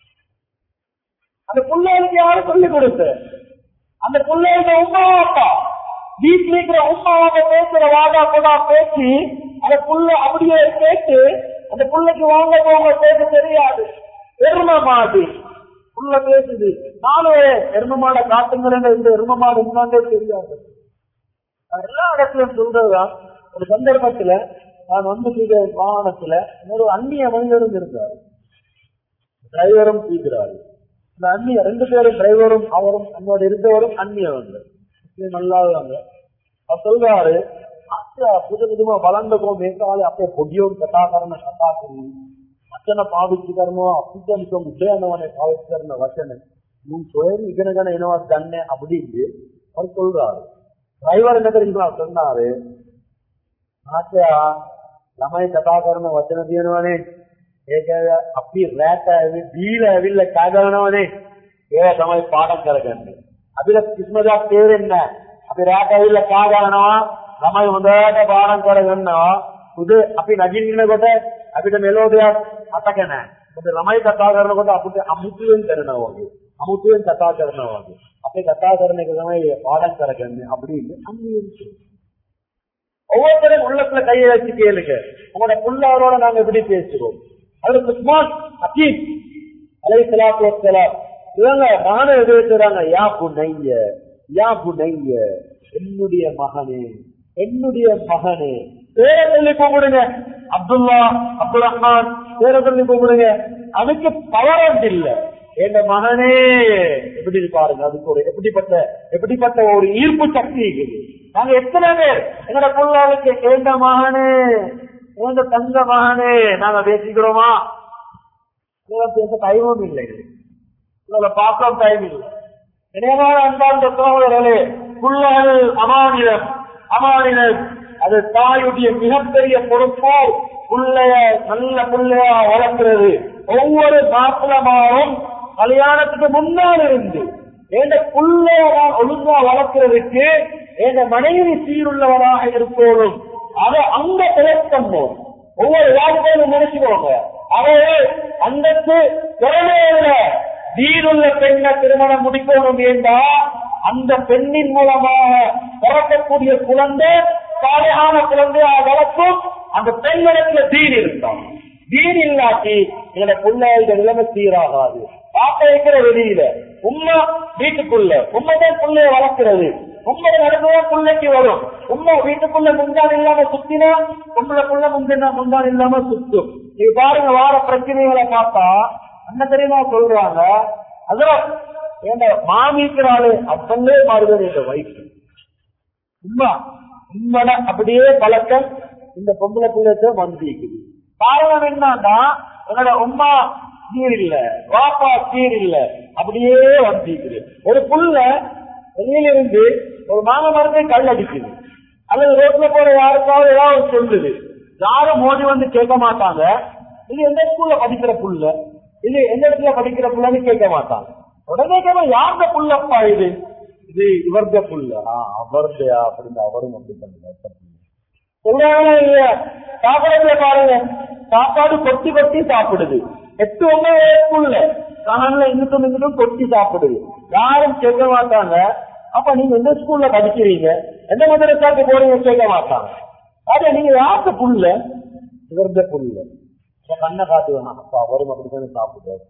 அந்த பிள்ளைகளுக்கு யாரும் சொல்லிக் கொடுத்த அந்த பிள்ளைகளுக்கு உமா அப்பா வீட்டுல இருக்கிற உமாவாக பேசுற வாடா கொடா பேசி அந்த புள்ள அப்படியே கேட்டு அந்த புள்ளைக்கு வாங்க போங்க பேச தெரியாது எரும மாடு புள்ள பேசுது நானும் எரும மாடை காட்டுங்கிறேன் இந்த எரும மாடு என்னன்னே தெரியாது நான் எல்லா இடத்துலயும் சொல்றதுதான் ஒரு சந்தர்ப்பத்துல நான் வந்து செய்த வாகனத்துல ஒரு அந்நிய மனிதரும் இருந்தார் டிரைவரும் தீக்கிறாரு இந்த அந்நிய ரெண்டு பேரும் டிரைவரும் அவரும் என்னோட இருந்தவரும் அந்நியவங்க முஸ்லீம் அல்லாதவங்க அவர் சொல்றாரு அச்சா புது புதுமா வளர்ந்தකෝ මේ කාලේ අපේ පොඩියෝන් කතා කරන කතා කරන්නේ වචන පාවිච්චි කරනවා අපිට නිකන් උදයනවනේ පාවිච්චි කරන වචන මුන් සොයන් ඉගෙනගෙන එනවත් ගන්න அப்படிந்து அவர் சொல்றாரு டிரைவர் என்ன தெரியுமா சொன்னாரு ආචා ළමයි කතා කරන වචන තියෙනවනේ ඒක අපි රැට ඇවි දීලා ඇවිල්ලා කඩනවනේ ඒවා තමයි පාඩම් කරගන්නේ අපිට කිසිම දෙයක් තේරෙන්නේ නැහැ අපි රැට ඇවිල්ලා කඩනවා ළමයි හොඳට පාඩම් කරගන්නවා උදේ අපි නගින්නකොට අපිට මෙලෝඩියක් අතක නැහැ මොකද ළමයි කතා කරනකොට අපිට අමුතුවෙන් කරනවා වගේ අමුතුවෙන් කතා කරනවා වගේ අපි කතා කරන එක තමයි පාඩම් කරගන්නේ அப்படின்னு அந்நியம் சொல்லுது. ஒவ்வொருத்தரும் உள்ளத்துல கையை வச்சு கேளுங்க உங்களோட புள்ளவரோட நாங்க எப்படி பேசுறோம் அதுக்கு உஸ்மான் அக்கீம் அலை சலாத்து வசலாம் இவங்க மகனை எது வச்சுறாங்க யா புனைய யா புனைய என்னுடைய மகனே என்னுடைய மகனே பேரை சொல்லி கூப்பிடுங்க அப்துல்லா அப்துல் ரஹ்மான் பேரை சொல்லி கூப்பிடுங்க அதுக்கு பவர் இல்ல என் மகனே எப்படி பாருங்க அதுக்கு ஒரு எப்படிப்பட்ட எப்படிப்பட்ட ஒரு ஈர்ப்பு சக்தி இருக்குது நாங்க எத்தனை பேர் எங்கட பிள்ளைகளுக்கு ஏந்த மகனே ஏந்த தங்க மகனே நாங்க பேசிக்கிறோமா இதெல்லாம் பேச டைமும் இல்லை இதுல பார்க்க டைம் இல்லை இணையமான அன்பார்ந்த சோழர்களே புள்ளகள் அமானிடம் அமானிடம் அது தாயுடைய மிகப்பெரிய பொறுப்போ புள்ளைய நல்ல புள்ளையா வளர்க்கிறது ஒவ்வொரு மாப்பிளமாவும் கல்யாணத்துக்கு முன்னால் இருந்து எந்த புள்ளைய நான் ஒழுங்கா வளர்க்கிறதுக்கு எந்த மனைவி சீருள்ளவராக இருப்போதும் அதை அங்க திறக்கம் போதும் ஒவ்வொரு வாழ்க்கையிலும் நினைச்சுக்கோங்க அவையே அந்தத்து திறமையில வீடுள்ள பெண்ணை திருமணம் முடிக்கணும் என்றா அந்த பெண்ணின் மூலமாக பிறக்கக்கூடிய குழந்தை சாலையான குழந்தையா வளர்க்கும் அந்த பெண்களுக்கு தீன் இருக்கும் தீன் இல்லாட்டி எங்களோட பிள்ளைகளோட நிலைமை சீராகாது பாப்ப வைக்கிற வெளியில உண்மை வீட்டுக்குள்ள உண்மைதான் பிள்ளைய வளர்க்கிறது உண்மை நடந்துதான் பிள்ளைக்கு வரும் உண்மை வீட்டுக்குள்ள முந்தான் இல்லாம சுத்தினா உங்களுக்குள்ள முந்தினா முந்தான் இல்லாம சுத்தும் நீ பாருங்க வார பிரச்சனைகளை பார்த்தா என்ன தெரியுமா சொல்றாங்க அதான் என் மாமிக்கிறாளு அப்பங்களே மாறுவது இந்த வயசு உண்மை உண்மைட அப்படியே பழக்கம் இந்த பொம்பளை பிள்ளைக்கு வந்திருக்குது காரணம் என்னன்னா என்னோட உமா சீர் இல்ல வாப்பா சீர் இல்ல அப்படியே வந்திருக்குது ஒரு புள்ள வெளியிலிருந்து ஒரு மாங்க மரத்தை கல் அடிக்குது அல்லது ரோட்ல போற யாருக்காவது ஏதாவது சொல்லுது யாரும் மோதி வந்து கேட்க மாட்டாங்க இது எந்த ஸ்கூல்ல படிக்கிற புள்ள இது எந்த இடத்துல படிக்கிற புள்ளன்னு கேட்க மாட்டாங்க உடனே கேட்க யார்த புள்ளப்பா இது இது இவர்த புள்ள ஆஹ் அவர்தையா அப்படின்னு அவரும் அப்படி பண்ணுங்க சொல்றாங்களா இல்லையா சாப்பாடுல பாருங்க சாப்பாடு கொட்டி கொட்டி சாப்பிடுது எட்டு ஒன்பது வயசுக்குள்ள காணல இங்கிட்டும் இங்கிட்டும் கொட்டி சாப்பிடுது யாரும் கேட்க மாட்டாங்க அப்ப நீங்க எந்த ஸ்கூல்ல படிக்கிறீங்க எந்த மதரசாக்கு போறீங்க கேட்க மாட்டாங்க அதே நீங்க யாருக்கு புல்ல இவர்த புல்ல இந்த கண்ணை காட்டு வேணாம் அப்ப அவரும் அப்படித்தானே சாப்பிடுறாரு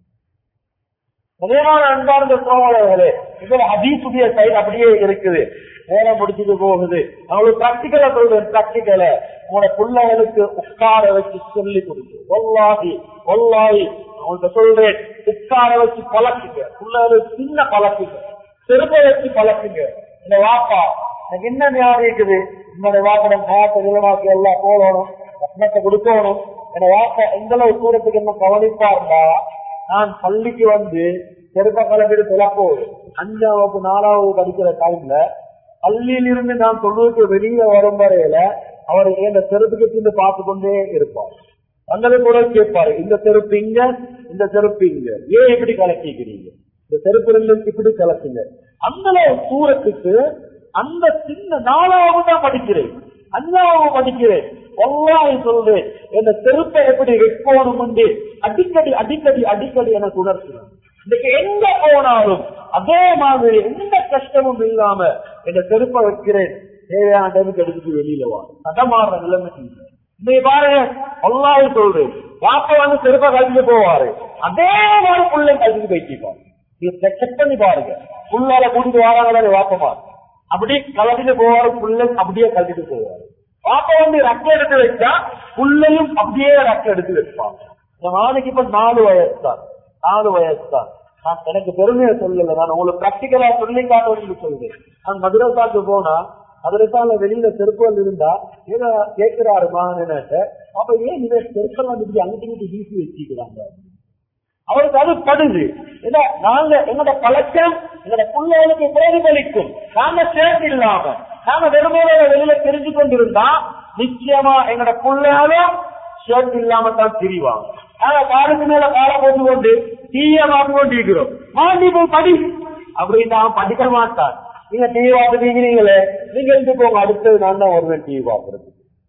நிறைவான அன்பார்ந்த சோழர்களே இதுல ஹதீசுடைய சைடு அப்படியே இருக்குது நேரம் முடிச்சுட்டு போகுது அவங்களுக்கு பிராக்டிக்கலா சொல்றேன் பிராக்டிக்கல உங்களோட பிள்ளைகளுக்கு உட்கார வச்சு சொல்லி கொடுத்து ஒல்லாகி ஒல்லாகி அவங்கள்ட்ட சொல்றேன் உட்கார வச்சு பழக்குங்க பிள்ளைகளுக்கு சின்ன பழக்குங்க செருப்பை வச்சு பழக்குங்க இந்த வாப்பா எனக்கு என்ன ஞாபகம் இருக்குது என்னோட வாப்படம் காத்த விலமாக்கி எல்லாம் போடணும் ரத்னத்தை கொடுக்கணும் என்னோட வாப்பா எந்த அளவு தூரத்துக்கு என்ன கவனிப்பா இருந்தா நான் பள்ளிக்கு வந்து செருப்ப கலப்பிட்டு தொலைப்போது அஞ்சாம் வகுப்பு நாலாவது படிக்கிற டைம்ல பள்ளியில இருந்து நான் தொழுவுக்கு வெளியில வரும் வரையில அவர் இந்த செருப்புக்கு பின்னு பார்த்து கொண்டே இருப்பார் வந்தது கூட கேட்பாரு இந்த செருப்பு இங்க இந்த செருப்பு இங்க ஏன் இப்படி கலக்கிக்கிறீங்க இந்த செருப்பு ரெண்டும் இப்படி கலக்குங்க அந்த அளவு தூரத்துக்கு அந்த சின்ன நாலாவது தான் படிக்கிறேன் அஞ்சாவது படிக்கிறேன் ஒல்லாவை சொல்றேன் இந்த செருப்பை எப்படி வைக்கணும் என்று அடிக்கடி அடிக்கடி அடிக்கடி எனக்கு உணர்த்துறேன் இன்னைக்கு எங்க போனாலும் அதே மாதிரி எந்த கஷ்டமும் இல்லாம இந்த செருப்பை வைக்கிறேன் தேவையான டைமுக்கு எடுத்துட்டு வெளியில வா தடமாறுற நிலைமை இன்னைக்கு பாருங்க ஒல்லாவை சொல்றேன் வாப்ப வந்து செருப்பை கழிச்சுட்டு போவாரு அதே மாதிரி பிள்ளை கழிச்சுட்டு போய்க்கிப்பாரு நீங்க செக் பண்ணி பாருங்க புள்ளால கூட்டிட்டு வராங்களே வாப்பமா அப்படி கலட்டிட்டு போவாரு புள்ளை அப்படியே கழட்டிட்டு போவாரு பாப்பா வந்து ரக்க எடுத்து வச்சா புள்ளையும் அப்படியே ரக்க எடுத்து வைப்பாங்க இந்த நாளைக்கு இப்ப நாலு வயசு தான் நாலு வயசு தான் நான் எனக்கு பெருமையை சொல்லல நான் உங்களுக்கு பிராக்டிக்கலா சொல்லி காட்டுவது சொல்றேன் நான் மதுரசாக்கு போனா மதுரசால வெளியில செருப்புகள் இருந்தா ஏதோ கேட்கிறாரு மகன் அப்ப ஏன் இதை செருப்பெல்லாம் இப்படி அங்கிட்டு வீசி வச்சுக்கிறாங்க அவருக்கு அது படுது இல்ல நாங்க எங்களோட பழக்கம் எங்களோட பிள்ளைகளுக்கு பிரதிபலிக்கும் நாங்க சேர்த்து இல்லாம நாங்க வெறுமையில வெளியில தெரிஞ்சு கொண்டிருந்தா நிச்சயமா எங்களோட பிள்ளைகளும் ஷர்ட் இல்லாம தான் திரிவாங்க நாங்க காலுக்கு மேல கால போட்டு கொண்டு தீய மாட்டு கொண்டு இருக்கிறோம் மாண்டி போய் படி அப்படின்னு அவன் படிக்க மாட்டான் நீங்க டிவி பார்த்துட்டீங்களே நீங்க இருந்து போங்க அடுத்தது நான் தான் வருவேன் டிவி பாக்குறது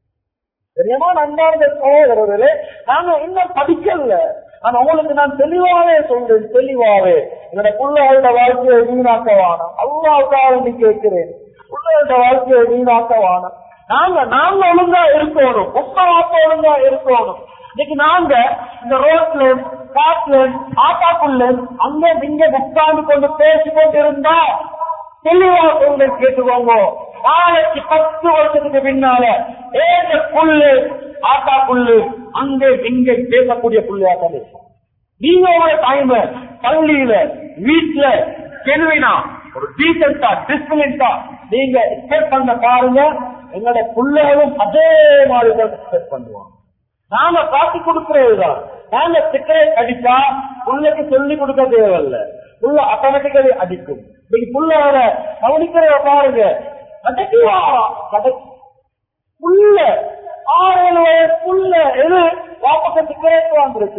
தெரியுமா நன்றார்ந்த சகோதரர்களே நாங்க இன்னும் படிக்கல ஆனா உங்களுக்கு நான் தெளிவாவே சொல்றேன் தெளிவாவே என்னோட பிள்ளைகளோட வாழ்க்கையை வீணாக்க வானம் அல்லாவுக்காக கேட்கிறேன் பிள்ளைகளோட வாழ்க்கையை வீணாக்க வானம் நாங்க நாங்க ஒழுங்கா இருக்கணும் உப்ப வாப்ப ஒழுங்கா இருக்கணும் இன்னைக்கு நாங்க இந்த ரோட்ல காட்டுல ஆட்டாக்குள்ள அங்க இங்க உட்கார்ந்து கொண்டு பேசிக்கொண்டு இருந்தா தெளிவா சொல்றேன் கேட்டுக்கோங்க நாளைக்கு பத்து வருஷத்துக்கு பின்னால ஏந்த புல்லு ஆட்டா புல்லு அங்கே இங்கே பேசக்கூடிய புள்ளியாட்டம் நீங்க உங்களோட டைம் பள்ளியில வீட்டுல கெல்வினா ஒரு டீசென்டா டிசிப்ளின்டா நீங்க எக்ஸ்பெக்ட் பண்ண பாருங்க எங்களோட பிள்ளைகளும் அதே மாதிரி தான் எக்ஸ்பெக்ட் பண்ணுவாங்க நாம காட்டி கொடுக்கறதுதான் நாங்க சிக்கரேட் அடிச்சா புள்ளைக்கு சொல்லி கொடுக்க தேவையில்ல புள்ள ஆட்டோமேட்டிக்கலி அடிக்கும் இன்னைக்கு புள்ள கவனிக்கிறத பாருங்க கடைக்குவா கடை புள்ள ஆறு ஏழு வயசு புள்ள எது வாப்பக்க சிக்கரேட் வாங்குறது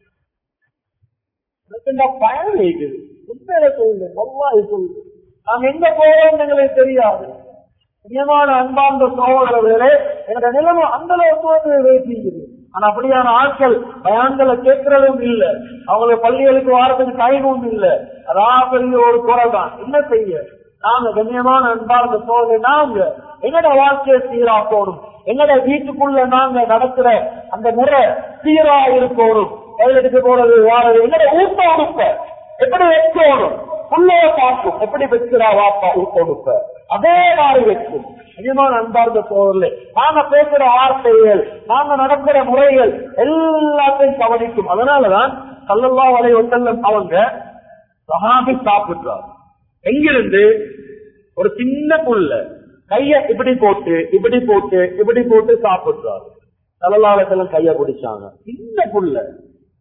பயன் இருக்குது உண்மையில சொல்லுங்க நல்லாய் சொல்லுங்க நாங்க எங்க போறோம் எங்களுக்கு தெரியாது நியமான அன்பார்ந்த சோழர்களே எங்க நிலைமை அந்த அளவுக்கு வைத்திருக்குது ஆனா அப்படியான ஆட்கள் பயான்களை கேட்கறதும் இல்ல அவங்களுக்கு பள்ளிகளுக்கு வாரத்துக்கு டைமும் இல்ல அதான் பெரிய ஒரு குறை தான் என்ன செய்ய நாங்க கண்ணியமான அன்பார்ந்த சோழரை நாங்க எங்கட வாழ்க்கையை சீராக்கணும் எங்கட வீட்டுக்குள்ள நாங்க நடக்கிற அந்த முறை சீரா இருக்கணும் கையெடுத்து போறது வாரது எங்கட ஊட்ட உடுப்ப எப்படி வைக்கணும் புள்ளைய பார்க்கும் எப்படி வைக்கிறா வாப்பா ஊட்ட உடுப்ப அதே மாதிரி வைக்கும் நிஜமான அன்பார்ந்த சோழர்களே நாங்க பேசுற வார்த்தைகள் நாங்க நடக்கிற முறைகள் எல்லாத்தையும் கவனிக்கும் அதனாலதான் சல்லல்லா வலை ஒட்டல்லம் அவங்க சகாபி சாப்பிடுறார் எங்கிருந்து ஒரு சின்ன புல்ல கைய இப்படி போட்டு இப்படி போட்டு இப்படி போட்டு சாப்பிடுறாரு சல்லல்லாவலத்தெல்லாம் கைய பிடிச்சாங்க சின்ன புல்ல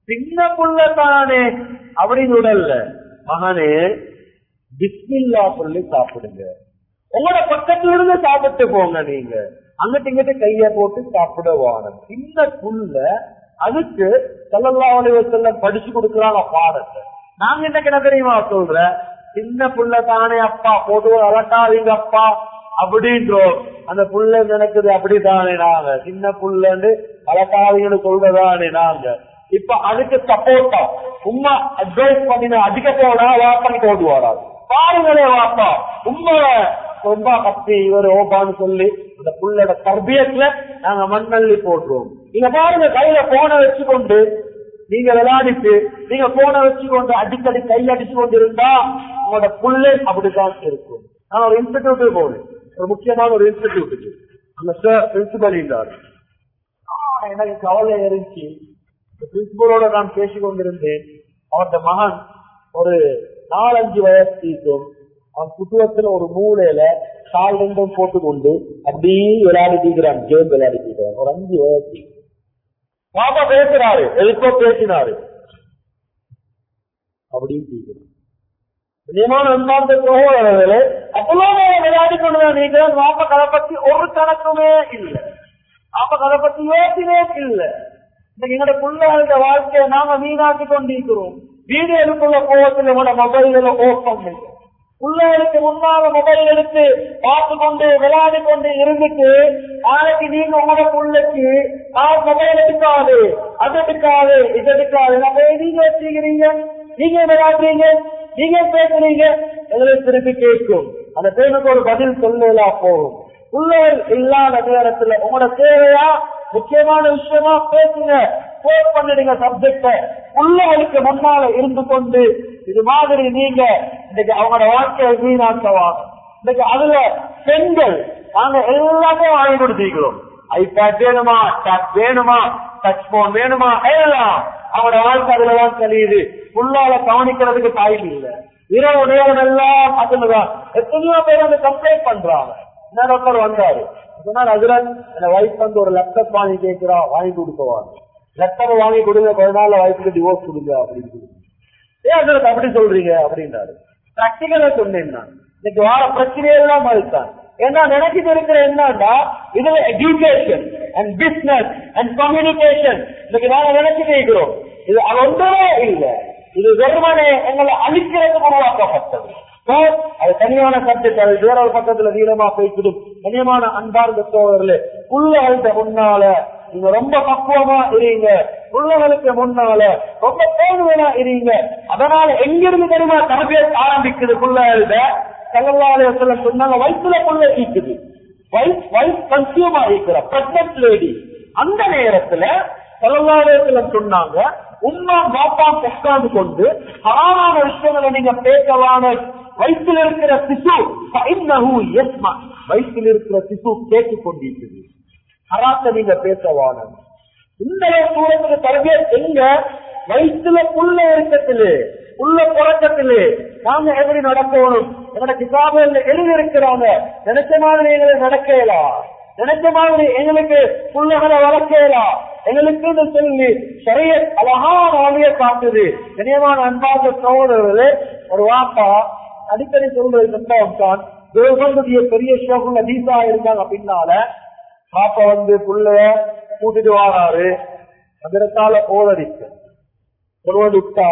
சின்ன புள்ள தானே அப்படின்னு உடல்ல மகனே பிஸ்மில்லா சொல்லி சாப்பிடுங்க உங்களோட பக்கத்துல இருந்து சாப்பிட்டு போங்க நீங்க அங்கிட்ட இங்கிட்ட கைய போட்டு சாப்பிட வானம் சின்ன புள்ள அதுக்கு சல்லல்லாஹு அலைஹி வஸல்லம் படிச்சு கொடுக்கறாங்க பாடத்தை நாங்க என்ன என்ன தெரியுமா சொல்ற சின்ன புள்ள தானே அப்பா பொதுவா அலட்டாதீங்க அப்பா அப்படின்றோம் அந்த புள்ள நினைக்குது அப்படித்தானே நாங்க சின்ன புள்ளன்னு அலட்டாதீங்கன்னு சொல்றதானே நாங்க இப்ப அதுக்கு சப்போர்ட்டா உமா அட்வைஸ் பண்ணின அடிக்க போனா வாப்பான்னு ஓடுவாரா பாருங்களே வாப்பா உண்மை ரொம்ப கத்தி இவர் ஓபான்னு சொல்லி அந்த புள்ளோட தர்பியத்துல நாங்க மண்ணள்ளி போட்டுருவோம் நீங்க பாருங்க கையில போன வச்சுக்கொண்டு நீங்க விளையாடிட்டு நீங்க போன வச்சுக்கொண்டு அடிக்கடி கையில் அடிச்சு கொண்டு இருந்தா உங்களோட புள்ளை அப்படித்தான் இருக்கும் நான் ஒரு இன்ஸ்டிடியூட்டுக்கு போனேன் ஒரு முக்கியமான ஒரு இன்ஸ்டிடியூட்டுக்கு அந்த சார் பிரின்சிபல் இருந்தார் ஆஹ், எனக்கு கவலை இருந்துச்சு பிரின்சிபலோட நான் பேசிக் கொண்டிருந்தேன் அவருடைய மகன் ஒரு நாலஞ்சு வயசு இருக்கும் அவன் குட்டுவத்துல ஒரு மூலையில கால் ரெண்டும் போட்டுக்கொண்டு அப்படியே விளையாடிட்டு இருக்கிறான் கேம் விளையாடிட்டு இருக்கிறான் ஒரு அஞ்சு வயசு பாப்பா பேசுறாரு எதுக்கோ பேசினாரு அப்படின்னு கேட்கிறான் நியமான அன்பார்ந்த சகோதரர்களே அப்பெல்லாம் விளையாடி கொண்டுதான் நீங்க மாப்ப கதை பத்தி ஒரு கணக்குமே இல்லை மாப்ப கதை பத்தி யோசனே இல்லை இன்னைக்கு எங்களோட பிள்ளைகளோட வாழ்க்கையை நாம வீணாக்கி கொண்டிருக்கிறோம் வீடியோக்குள்ள போவதில் உங்களோட மொபைல்களை ஓப்பன் இல்லை பிள்ளைகளுக்கு முன்னால மொபைல் எடுத்து பார்த்து கொண்டு விளையாடி கொண்டு இருந்துட்டு நாளைக்கு நீங்க உங்களோட பிள்ளைக்கு நான் மொபைல் எடுக்காது அது எடுக்காது இது எடுக்காது நம்ம நீங்க வச்சுக்கிறீங்க நீங்க விளையாடுறீங்க நீங்க பேசுறீங்க எங்களுக்கு திருப்பி கேட்கும் அந்த பேருக்கு ஒரு பதில் சொல்லலாம் போகும் பிள்ளைகள் இல்லாத நேரத்துல உங்களோட தேவையா முக்கியமான விஷயமா பேசுங்க போட் பண்ணிடுங்க சப்ஜெக்ட பிள்ளைகளுக்கு முன்னால இருந்து கொண்டு இது மாதிரி நீங்க இன்னைக்கு அவங்களோட வாழ்க்கையை வீணாக்கவாங்க இன்னைக்கு அதுல பெண்கள் நாங்க எல்லாமே வாங்கி கொடுத்திருக்கிறோம் ஐபேட் வேணுமா டச் வேணுமா டச் போன் வேணுமா எல்லாம் அவங்களோட வாழ்க்கை அதுலதான் கழியுது புள்ளால கவனிக்கிறதுக்கு டைம் இல்ல இரவு நேரம் எல்லாம் அதுலதான் எத்தனையோ பேர் வந்து கம்ப்ளைண்ட் பண்றாங்க என்ன டாக்டர் வந்தாரு சொன்னார் அதுரன் என் வைஃப் வந்து ஒரு லேப்டாப் வாங்கி கேட்கிறா வாங்கி கொடுக்குவாங்க லேப்டாப் வாங்கி கொடுங்க கொஞ்ச நாள்ல வைஃபுக்கு டிவோர்ஸ் கொடுங்க அப்படின்னு சொல்லி. ஏன் அதுக்கு அப்படி சொல்றீங்க அப்படின்னாரு பிராக்டிகலா சொன்னேன் நான் இன்னைக்கு வார பிரச்சனையெல்லாம் மறுத்தான் ஏன்னா நினைச்சிட்டு இருக்கிற என்னன்னா இதுல education and business and communication இன்னைக்கு நாங்க நினைச்சிட்டு இருக்கிறோம் இது அது ஒன்றுமே இல்லை இது வெறுமனே எங்களை அழிக்கிறதுக்கு உருவாக்கப்பட்டது So, அது தனியான சப்ஜெக்ட் அது வேற ஒரு பக்கத்துல வீரமா பேசிடும் கனியமான அன்பார்ந்த சோழர்களே உள்ளவர்கள்ட்ட முன்னால நீங்க ரொம்ப பக்குவமா இருங்க உள்ளவர்களுக்கு முன்னால ரொம்ப பேணுவனா இருங்க அதனால எங்கிருந்து தெரியுமா தரபிய ஆரம்பிக்குது புள்ளகள்ட செல்லவாலய சொல்ல சொன்னாங்க வயிற்றுல புள்ள ஈக்குது வைஃப் வைஃப் கன்சியூமா இருக்கிற பிரெக்னன்ட் லேடி அந்த நேரத்துல செல்லவாலயத்துல சொன்னாங்க உம்மா பாப்பா உட்கார்ந்து கொண்டு ஹராமான விஷயங்களை நீங்க பேசவான வயிற்றில் இருக்கிற சிசு ஃபஇன்னஹு யஸ்மா வயிற்றில் இருக்கிற சிசு கேட்டுக் கொண்டிருக்கிறது ஹராத்த நீங்க பேசவான இந்த சூழலுக்கு தரவே எங்க வயிற்றுல புள்ள இருக்கத்திலே உள்ள புறக்கத்திலே நாங்க எப்படி நடக்கணும் எங்களோட கிதாபில் எழுதி இருக்கிறாங்க நினைச்ச மாதிரி எங்களை நடக்கலாம் நினைச்ச மாதிரி எங்களுக்கு புள்ளகளை வளர்க்கலாம் எங்களுக்கு சொல்லி சரிய அழகான வழிய காட்டுது கனியமான அன்பார்ந்த சகோதரர்களே ஒரு வாப்பா அடிக்கடி சொல்றது சம்பவம் தான் தேவனுடைய பெரிய ஷோக்குள்ள தீசா இருந்தாங்க பின்னால பாப்பா வந்து புள்ளைய கூட்டிட்டு வாராரு அதற்கால ஓதடிக்கு கொண்டு விட்டா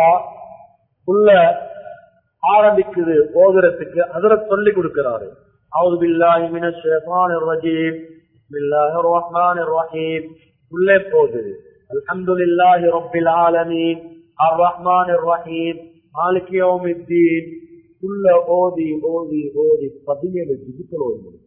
புள்ள ஆரம்பிக்குது ஓதுறதுக்கு அதுல சொல்லி கொடுக்கிறாரு அவுது பில்லாஹி மினஷ் ஷைத்தானிர் ரஜீம் பிஸ்மில்லாஹிர் ரஹ்மானிர் ரஹீம் உள்ளே போகுது அல்ஹம்துலில்லாஹி ரப்பில் ஆலமீன் அர் ரஹ்மானிர் ரஹீம் மாலிக் யௌமித்தீன் உள்ள ஓதி ஓதி ஓதி பதினேழு ஜிதுக்கள் ஓதி முடிக்கும்.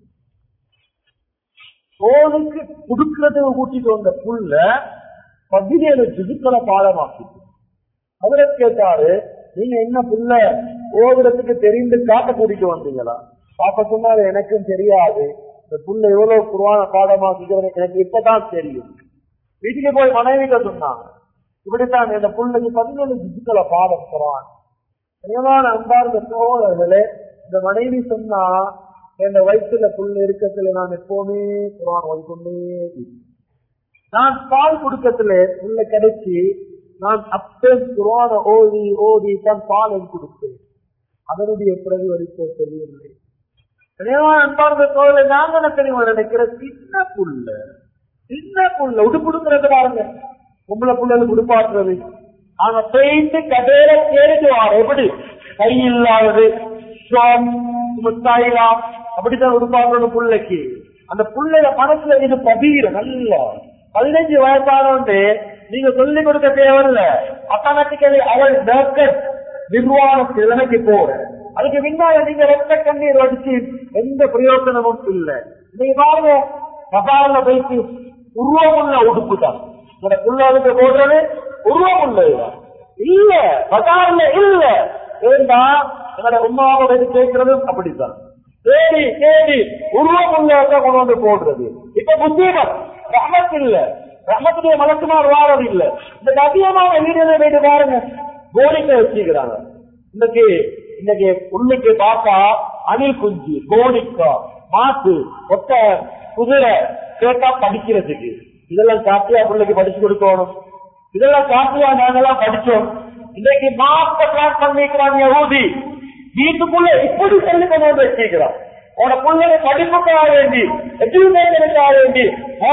ஓதுக்கு குடுக்கிறது கூட்டிட்டு வந்த புள்ள பதினேழு ஜிதுக்களை பாடமாக்கிட்டு அவரை கேட்டாரு நீங்க என்ன புள்ள ஓதுறதுக்கு தெரிந்து காட்ட கூட்டிட்டு வந்தீங்களா பாப்ப சொன்னாரு எனக்கும் தெரியாது இந்த புள்ள எவ்வளவு குருவான பாடமாக்குகிறது எனக்கு இப்பதான் தெரியும் வீட்டுக்கு போய் மனைவிட்ட சொன்னாங்க இப்படித்தான் இந்த புள்ளைக்கு பதினேழு ஜிதுக்களை பாடம் குரான் நியமான அன்பார்ந்த சகோதரர்களே இந்த மனைவி சொன்னா என் வயிற்றுல புல் இருக்கத்துல நான் எப்பவுமே குரான் ஓடிக்கொண்டே இருப்பேன். நான் பால் குடுக்கத்துல புல்ல கிடைச்சி நான் அப்பே குரான ஓதி ஓதி தான் பாலம் கொடுத்தேன் அதனுடைய பிரதிபலிப்போ தெரியவில்லை அன்பார்ந்த சோழலை நாங்க என்ன தெரியுமா நினைக்கிற சின்ன புள்ள சின்ன புள்ள உடுப்புடுங்கிறது பாருங்க பொம்பளை புள்ளலுக்கு உடுப்பாட்டுறது ஆனா பெயிண்ட் கடையில தேடிட்டு வார எப்படி கை இல்லாதது முத்தாயிலா அப்படித்தான் உடுப்பாடுறது புள்ளைக்கு அந்த புள்ளைய மனசுல இது பதிகிற நல்லா பதினஞ்சு வயசானவண்டு நீங்க சொல்லிக் கொடுக்க தேவையில்ல ஆட்டோமேட்டிக்கலி அவள் டாக்டர் நிர்வாண நிலைமைக்கு போற அதுக்கு பின்னால நீங்க ரத்த கண்ணீர் வடிச்சு எந்த பிரயோஜனமும் இல்லை நீங்க பாருங்க கபால வைத்து உருவமுள்ள உடுப்பு தான் உங்களோட புள்ளாளுக்கு போடுறது உருவமுள்ள இல்ல பசார்ல இல்ல ஏண்டா எங்களோட உமாவோட இது கேட்கறதும் அப்படித்தான் தேடி தேடி உருவமுள்ள கொண்டு வந்து போடுறது இப்ப முசீபத் ரஹமத் இல்ல ரஹமத்துடைய மலக்குமார் வாரது இல்ல இந்த அதிகமான வீடுகளை போயிட்டு பாருங்க கோரிக்கை வச்சுக்கிறாங்க இன்னைக்கு இன்னைக்கு உள்ளுக்கு பார்த்தா அணில் குஞ்சு கோடிக்கா மாட்டு ஒட்ட குதிரை கேட்டா படிக்கிறதுக்கு இதெல்லாம் காட்டியா பிள்ளைக்கு படிச்சு கொடுக்கணும் இதெல்லாம் காட்டியா நாங்கெல்லாம் படிச்சோம் இன்னைக்கு மாஸ்டர் பிளான் பண்ணிக்கிறாங்க ஊதி வீட்டுக்குள்ள இப்படி சொல்லி கொண்டு வந்து வச்சிருக்கிறான் உன பிள்ளைங்க படிப்புக்காக வேண்டி எஜுகேஷனுக்காக வேண்டி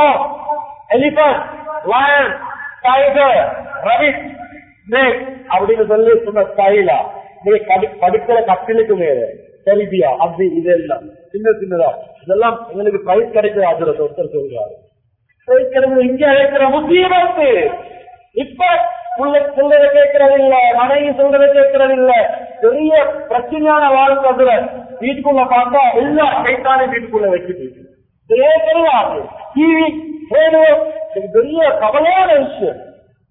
எலிபன் லயன் டைகர் ரவி ஸ்னேக் அப்படின்னு சொல்லி சொன்ன ஸ்டைலா நீங்க படிக்கிற கட்டிலுக்கு மேல செல்பியா அப்படி இதெல்லாம் சின்ன சின்னதா இதெல்லாம் எங்களுக்கு பிரைஸ் கிடைக்கிற அதுல ஒருத்தர் சொல்றாரு பிரைஸ் கிடைக்கிறது இங்க இருக்கிற முக்கியமாத்து இப்ப பிள்ளை பிள்ளைய கேட்கறது இல்ல மனைவி சொல்றத கேட்கறது இல்ல பெரிய பிரச்சனையான வாழ்க்கை அதுல வீட்டுக்குள்ள பார்த்தா எல்லா கைத்தானே வீட்டுக்குள்ள வச்சுட்டு இதே தெரியாது டிவி ரேடியோ இது பெரிய கவலையான விஷயம்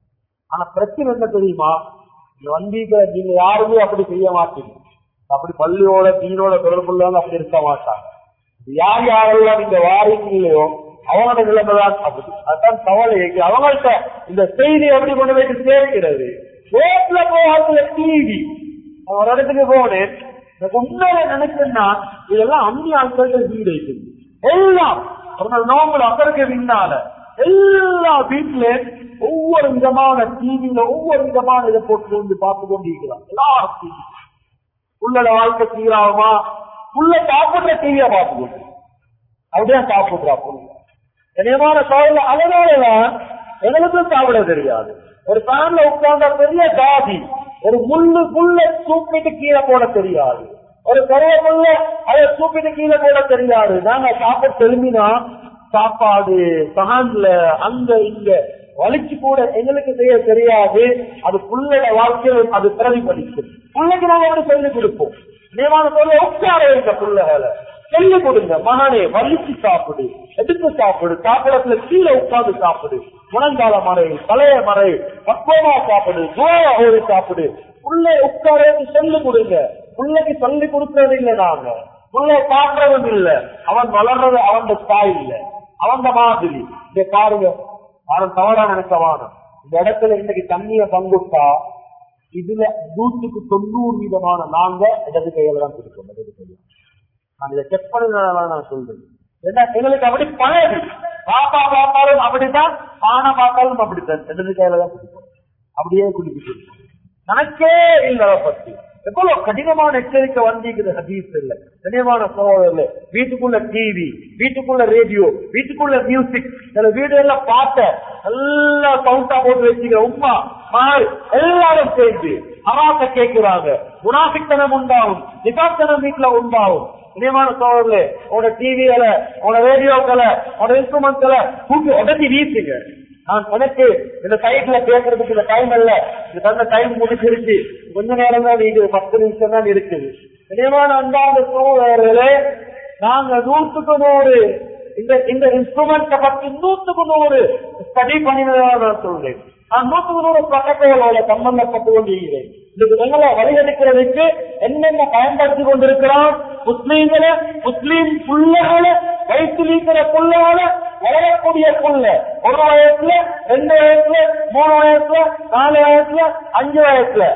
ஆனா பிரச்சனை என்ன தெரியுமா நீங்க வந்தீங்க நீங்க யாருமே அப்படி செய்ய மாட்டீங்க அப்படி பள்ளியோட தீனோட தொடர்புள்ள அப்படி இருக்க மாட்டாங்க யார் யாரெல்லாம் நீங்க வாரீங்களோ அவங்களோட நிலைமைதான் அப்படி அதான் கவலை இருக்கு அவங்கள்ட்ட இந்த செய்தி எப்படி கொண்டு போய் சேர்க்கிறது ரோட்ல போகாத டிவி ஒரு இடத்துக்கு போனேன் எனக்கு உண்மையில நினைச்சேன்னா இதெல்லாம் அந்நிய ஆட்கள்ட்ட வீடு இருக்குது எல்லாம் ஒரு நாள் நோம்புல அதற்கு பின்னால எல்லா வீட்டுல ஒவ்வொரு விதமான டிவியில ஒவ்வொரு விதமான இதை போட்டு வந்து பார்த்து கொண்டிருக்கிறான் எல்லாரும் டிவி உள்ளட வாழ்க்கை சீராகுமா உள்ள சாப்பிடுற டிவியா பார்த்துக்கொண்டு அப்படியே சாப்பிடுறா புள்ள கனியமான சோழல அதனாலதான் எங்களுக்கும் சாப்பிட தெரியாது ஒரு ஃபேன்ல உட்கார்ந்த பெரிய தாதி ஒரு முள்ளு புல்ல தூக்கிட்டு கீழே போட தெரியாது ஒரு கருவேப்புள்ள அதை தூக்கிட்டு கீழே போட தெரியாது நாங்க சாப்பிட திரும்பினா சாப்பாடு சகான்ல அங்க இங்க வலிச்சு கூட எங்களுக்கு செய்ய தெரியாது அது புள்ளட வாழ்க்கையில் அது பிரதிபலிக்கும் புள்ளைக்கு நாங்க எப்படி சொல்லி கொடுப்போம் நியமான சொல்ல உட்கார இருக்க புள்ளைகளை சொல்லி கொடுங்க மகனே வலிச்சு சாப்பிடு எடுத்து சாப்பிடு சாப்பிடத்துல கீழே உட்கார்ந்து சாப்பிடு முழங்கால மறை பழைய மறை பக்குவமா சாப்பிடு துவா ஓடி சாப்பிடு புள்ளை உட்கார சொல்லி கொடுங்க புள்ளைக்கு சொல்லி கொடுக்கறது இல்லை நாங்க புள்ளை காட்டுறதும் இல்ல அவன் வளர்றது அவன் தாய் இல்ல அவன் மாதிரி இங்க பாருங்க அவன் தவறா நினைக்கவான இந்த இடத்துல இன்னைக்கு தண்ணிய பங்குட்டா இதுல நூற்றுக்கு தொண்ணூறு வீதமான நாங்க இடது கையில தான் கொடுக்கணும் இடது கையில நான் இதை செக் பண்ணதுனால நான் சொல்றேன் ஏன்னா எங்களுக்கு அப்படி பழகு பாப்பா பார்த்தாலும் அப்படித்தான் ஆனா பார்த்தாலும் அப்படித்தான் இடது கையில தான் கொடுக்கணும் அப்படியே குடிக்கிட்டு இருக்கோம். எனக்கே இல்லை அதை பத்தி எவ்வளவு கடினமான எச்சரிக்கை வந்திருக்குது ஹதீஸ் இல்ல கடினமான சோதரில் வீட்டுக்குள்ள டிவி வீட்டுக்குள்ள ரேடியோ வீட்டுக்குள்ள மியூசிக் சில வீடுகள்ல பாட்ட நல்லா சவுண்டா போட்டு வச்சுக்கிற உமா மாறு எல்லாரும் சேர்ந்து அவாச கேட்கிறாங்க குணாசித்தனம் உண்டாகும் நிபாத்தனம் வீட்டுல உண்டாகும் இனியமான சோழர்களே உங்களோட டிவிகளை உங்களோட ரேடியோக்களை உங்களோட இன்ஸ்ட்ருமெண்ட்களை தூக்கி உடச்சி வீசுங்க நான் எனக்கு இந்த சைட்ல பேசுறதுக்கு இந்த டைம் இல்ல இது தந்த டைம் முடிச்சிருச்சு கொஞ்ச நேரம் தான் இருக்குது பத்து நிமிஷம் தான் இருக்குது இனியமான அன்பான சோழர்களே நாங்க நூற்றுக்கு நூறு இந்த இந்த இன்ஸ்ட்ருமெண்ட பத்தி நூற்றுக்கு நூறு ஸ்டடி பண்ணினதா நான் சொல்றேன் நான் நூற்றுக்கு நூறு பக்கங்களோட சம்பந்தப்பட்டு கொண்டிருக்கிறேன் இதுக்கு எங்களை வழிகெடுக்கிறதுக்கு என்னென்ன பயன்படுத்தி கொண்டிருக்கிறோம் முஸ்லீம்களை முஸ்லீம் புள்ளகளை வயிற்றில் இருக்கிற புள்ளகளை வளரக்கூடிய புள்ள ஒரு வயசுல ரெண்டு வயசுல மூணு வயசுல நாலு வயசுல அஞ்சு வயசுல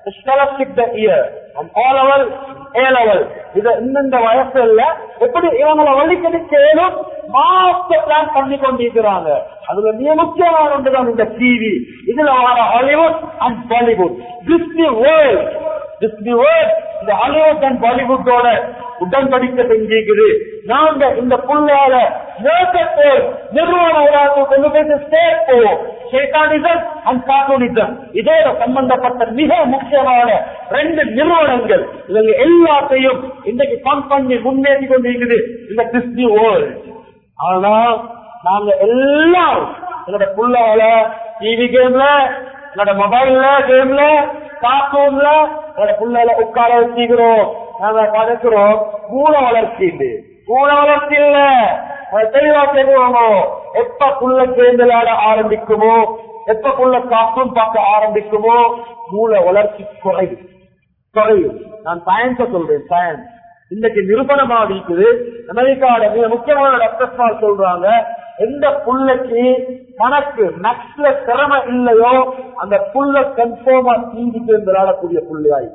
scholastic the year from O level A level இது இந்த வயசுல எப்படி இவங்களை வழிக்கெடுக்கலும் மாஸ்டர் பிளான் பண்ணி கொண்டிருக்கிறாங்க அதுல மிக முக்கியமான ஒன்றுதான் இந்த டிவி இதுல வர Hollywood and Bollywood Disney world Disney world இந்த ஹாலிவுட் அண்ட் பாலிவுட்டோட உடன்படிக்கை செஞ்சிருக்குது நாங்க இந்த புள்ளையால மோசத்தோர் நிறுவனம் கொண்டு போய் ஸ்டேட் போவோம் ஷேகானிசம் அண்ட் கார்ட்டூனிசம் இதோட சம்பந்தப்பட்ட மிக முக்கியமான ரெண்டு நிறுவனங்கள் இவங்க எல்லாத்தையும் இன்றைக்கு பம்ப் பண்ணி முன்னேறி கொண்டிருக்குது இந்த டிஸ்னி வேர்ல்ட் ஆனா நாங்க எல்லாரும் எங்களோட புள்ளால டிவி கேம்ல என்னோட மொபைல்ல கேம்ல கார்ட்டூன்ல என்னோட புள்ளையில உட்கார வச்சுக்கிறோம் நாங்க படைக்கிறோம் மூல வளர்ச்சி இல்லை மூல வளர்ச்சி இல்ல அதை தெளிவா தெரியுமோ எப்ப புள்ள கேம் விளையாட ஆரம்பிக்குமோ எப்ப புள்ள கார்ட்டூன் பார்க்க ஆரம்பிக்குமோ மூல வளர்ச்சி குறையும் குறையும் நான் சயின்ஸ சொல்றேன் சயின்ஸ் இன்னைக்கு நிரூபணமா இருக்குது அமெரிக்காவோட மிக முக்கியமான டாக்டர்ஸ் சொல்றாங்க எந்த புள்ளைக்கு கணக்கு நக்ஸ்ல திறமை இல்லையோ அந்த புள்ள கன்ஃபார்மா தீங்கிட்டு விளையாடக்கூடிய புள்ளையாய்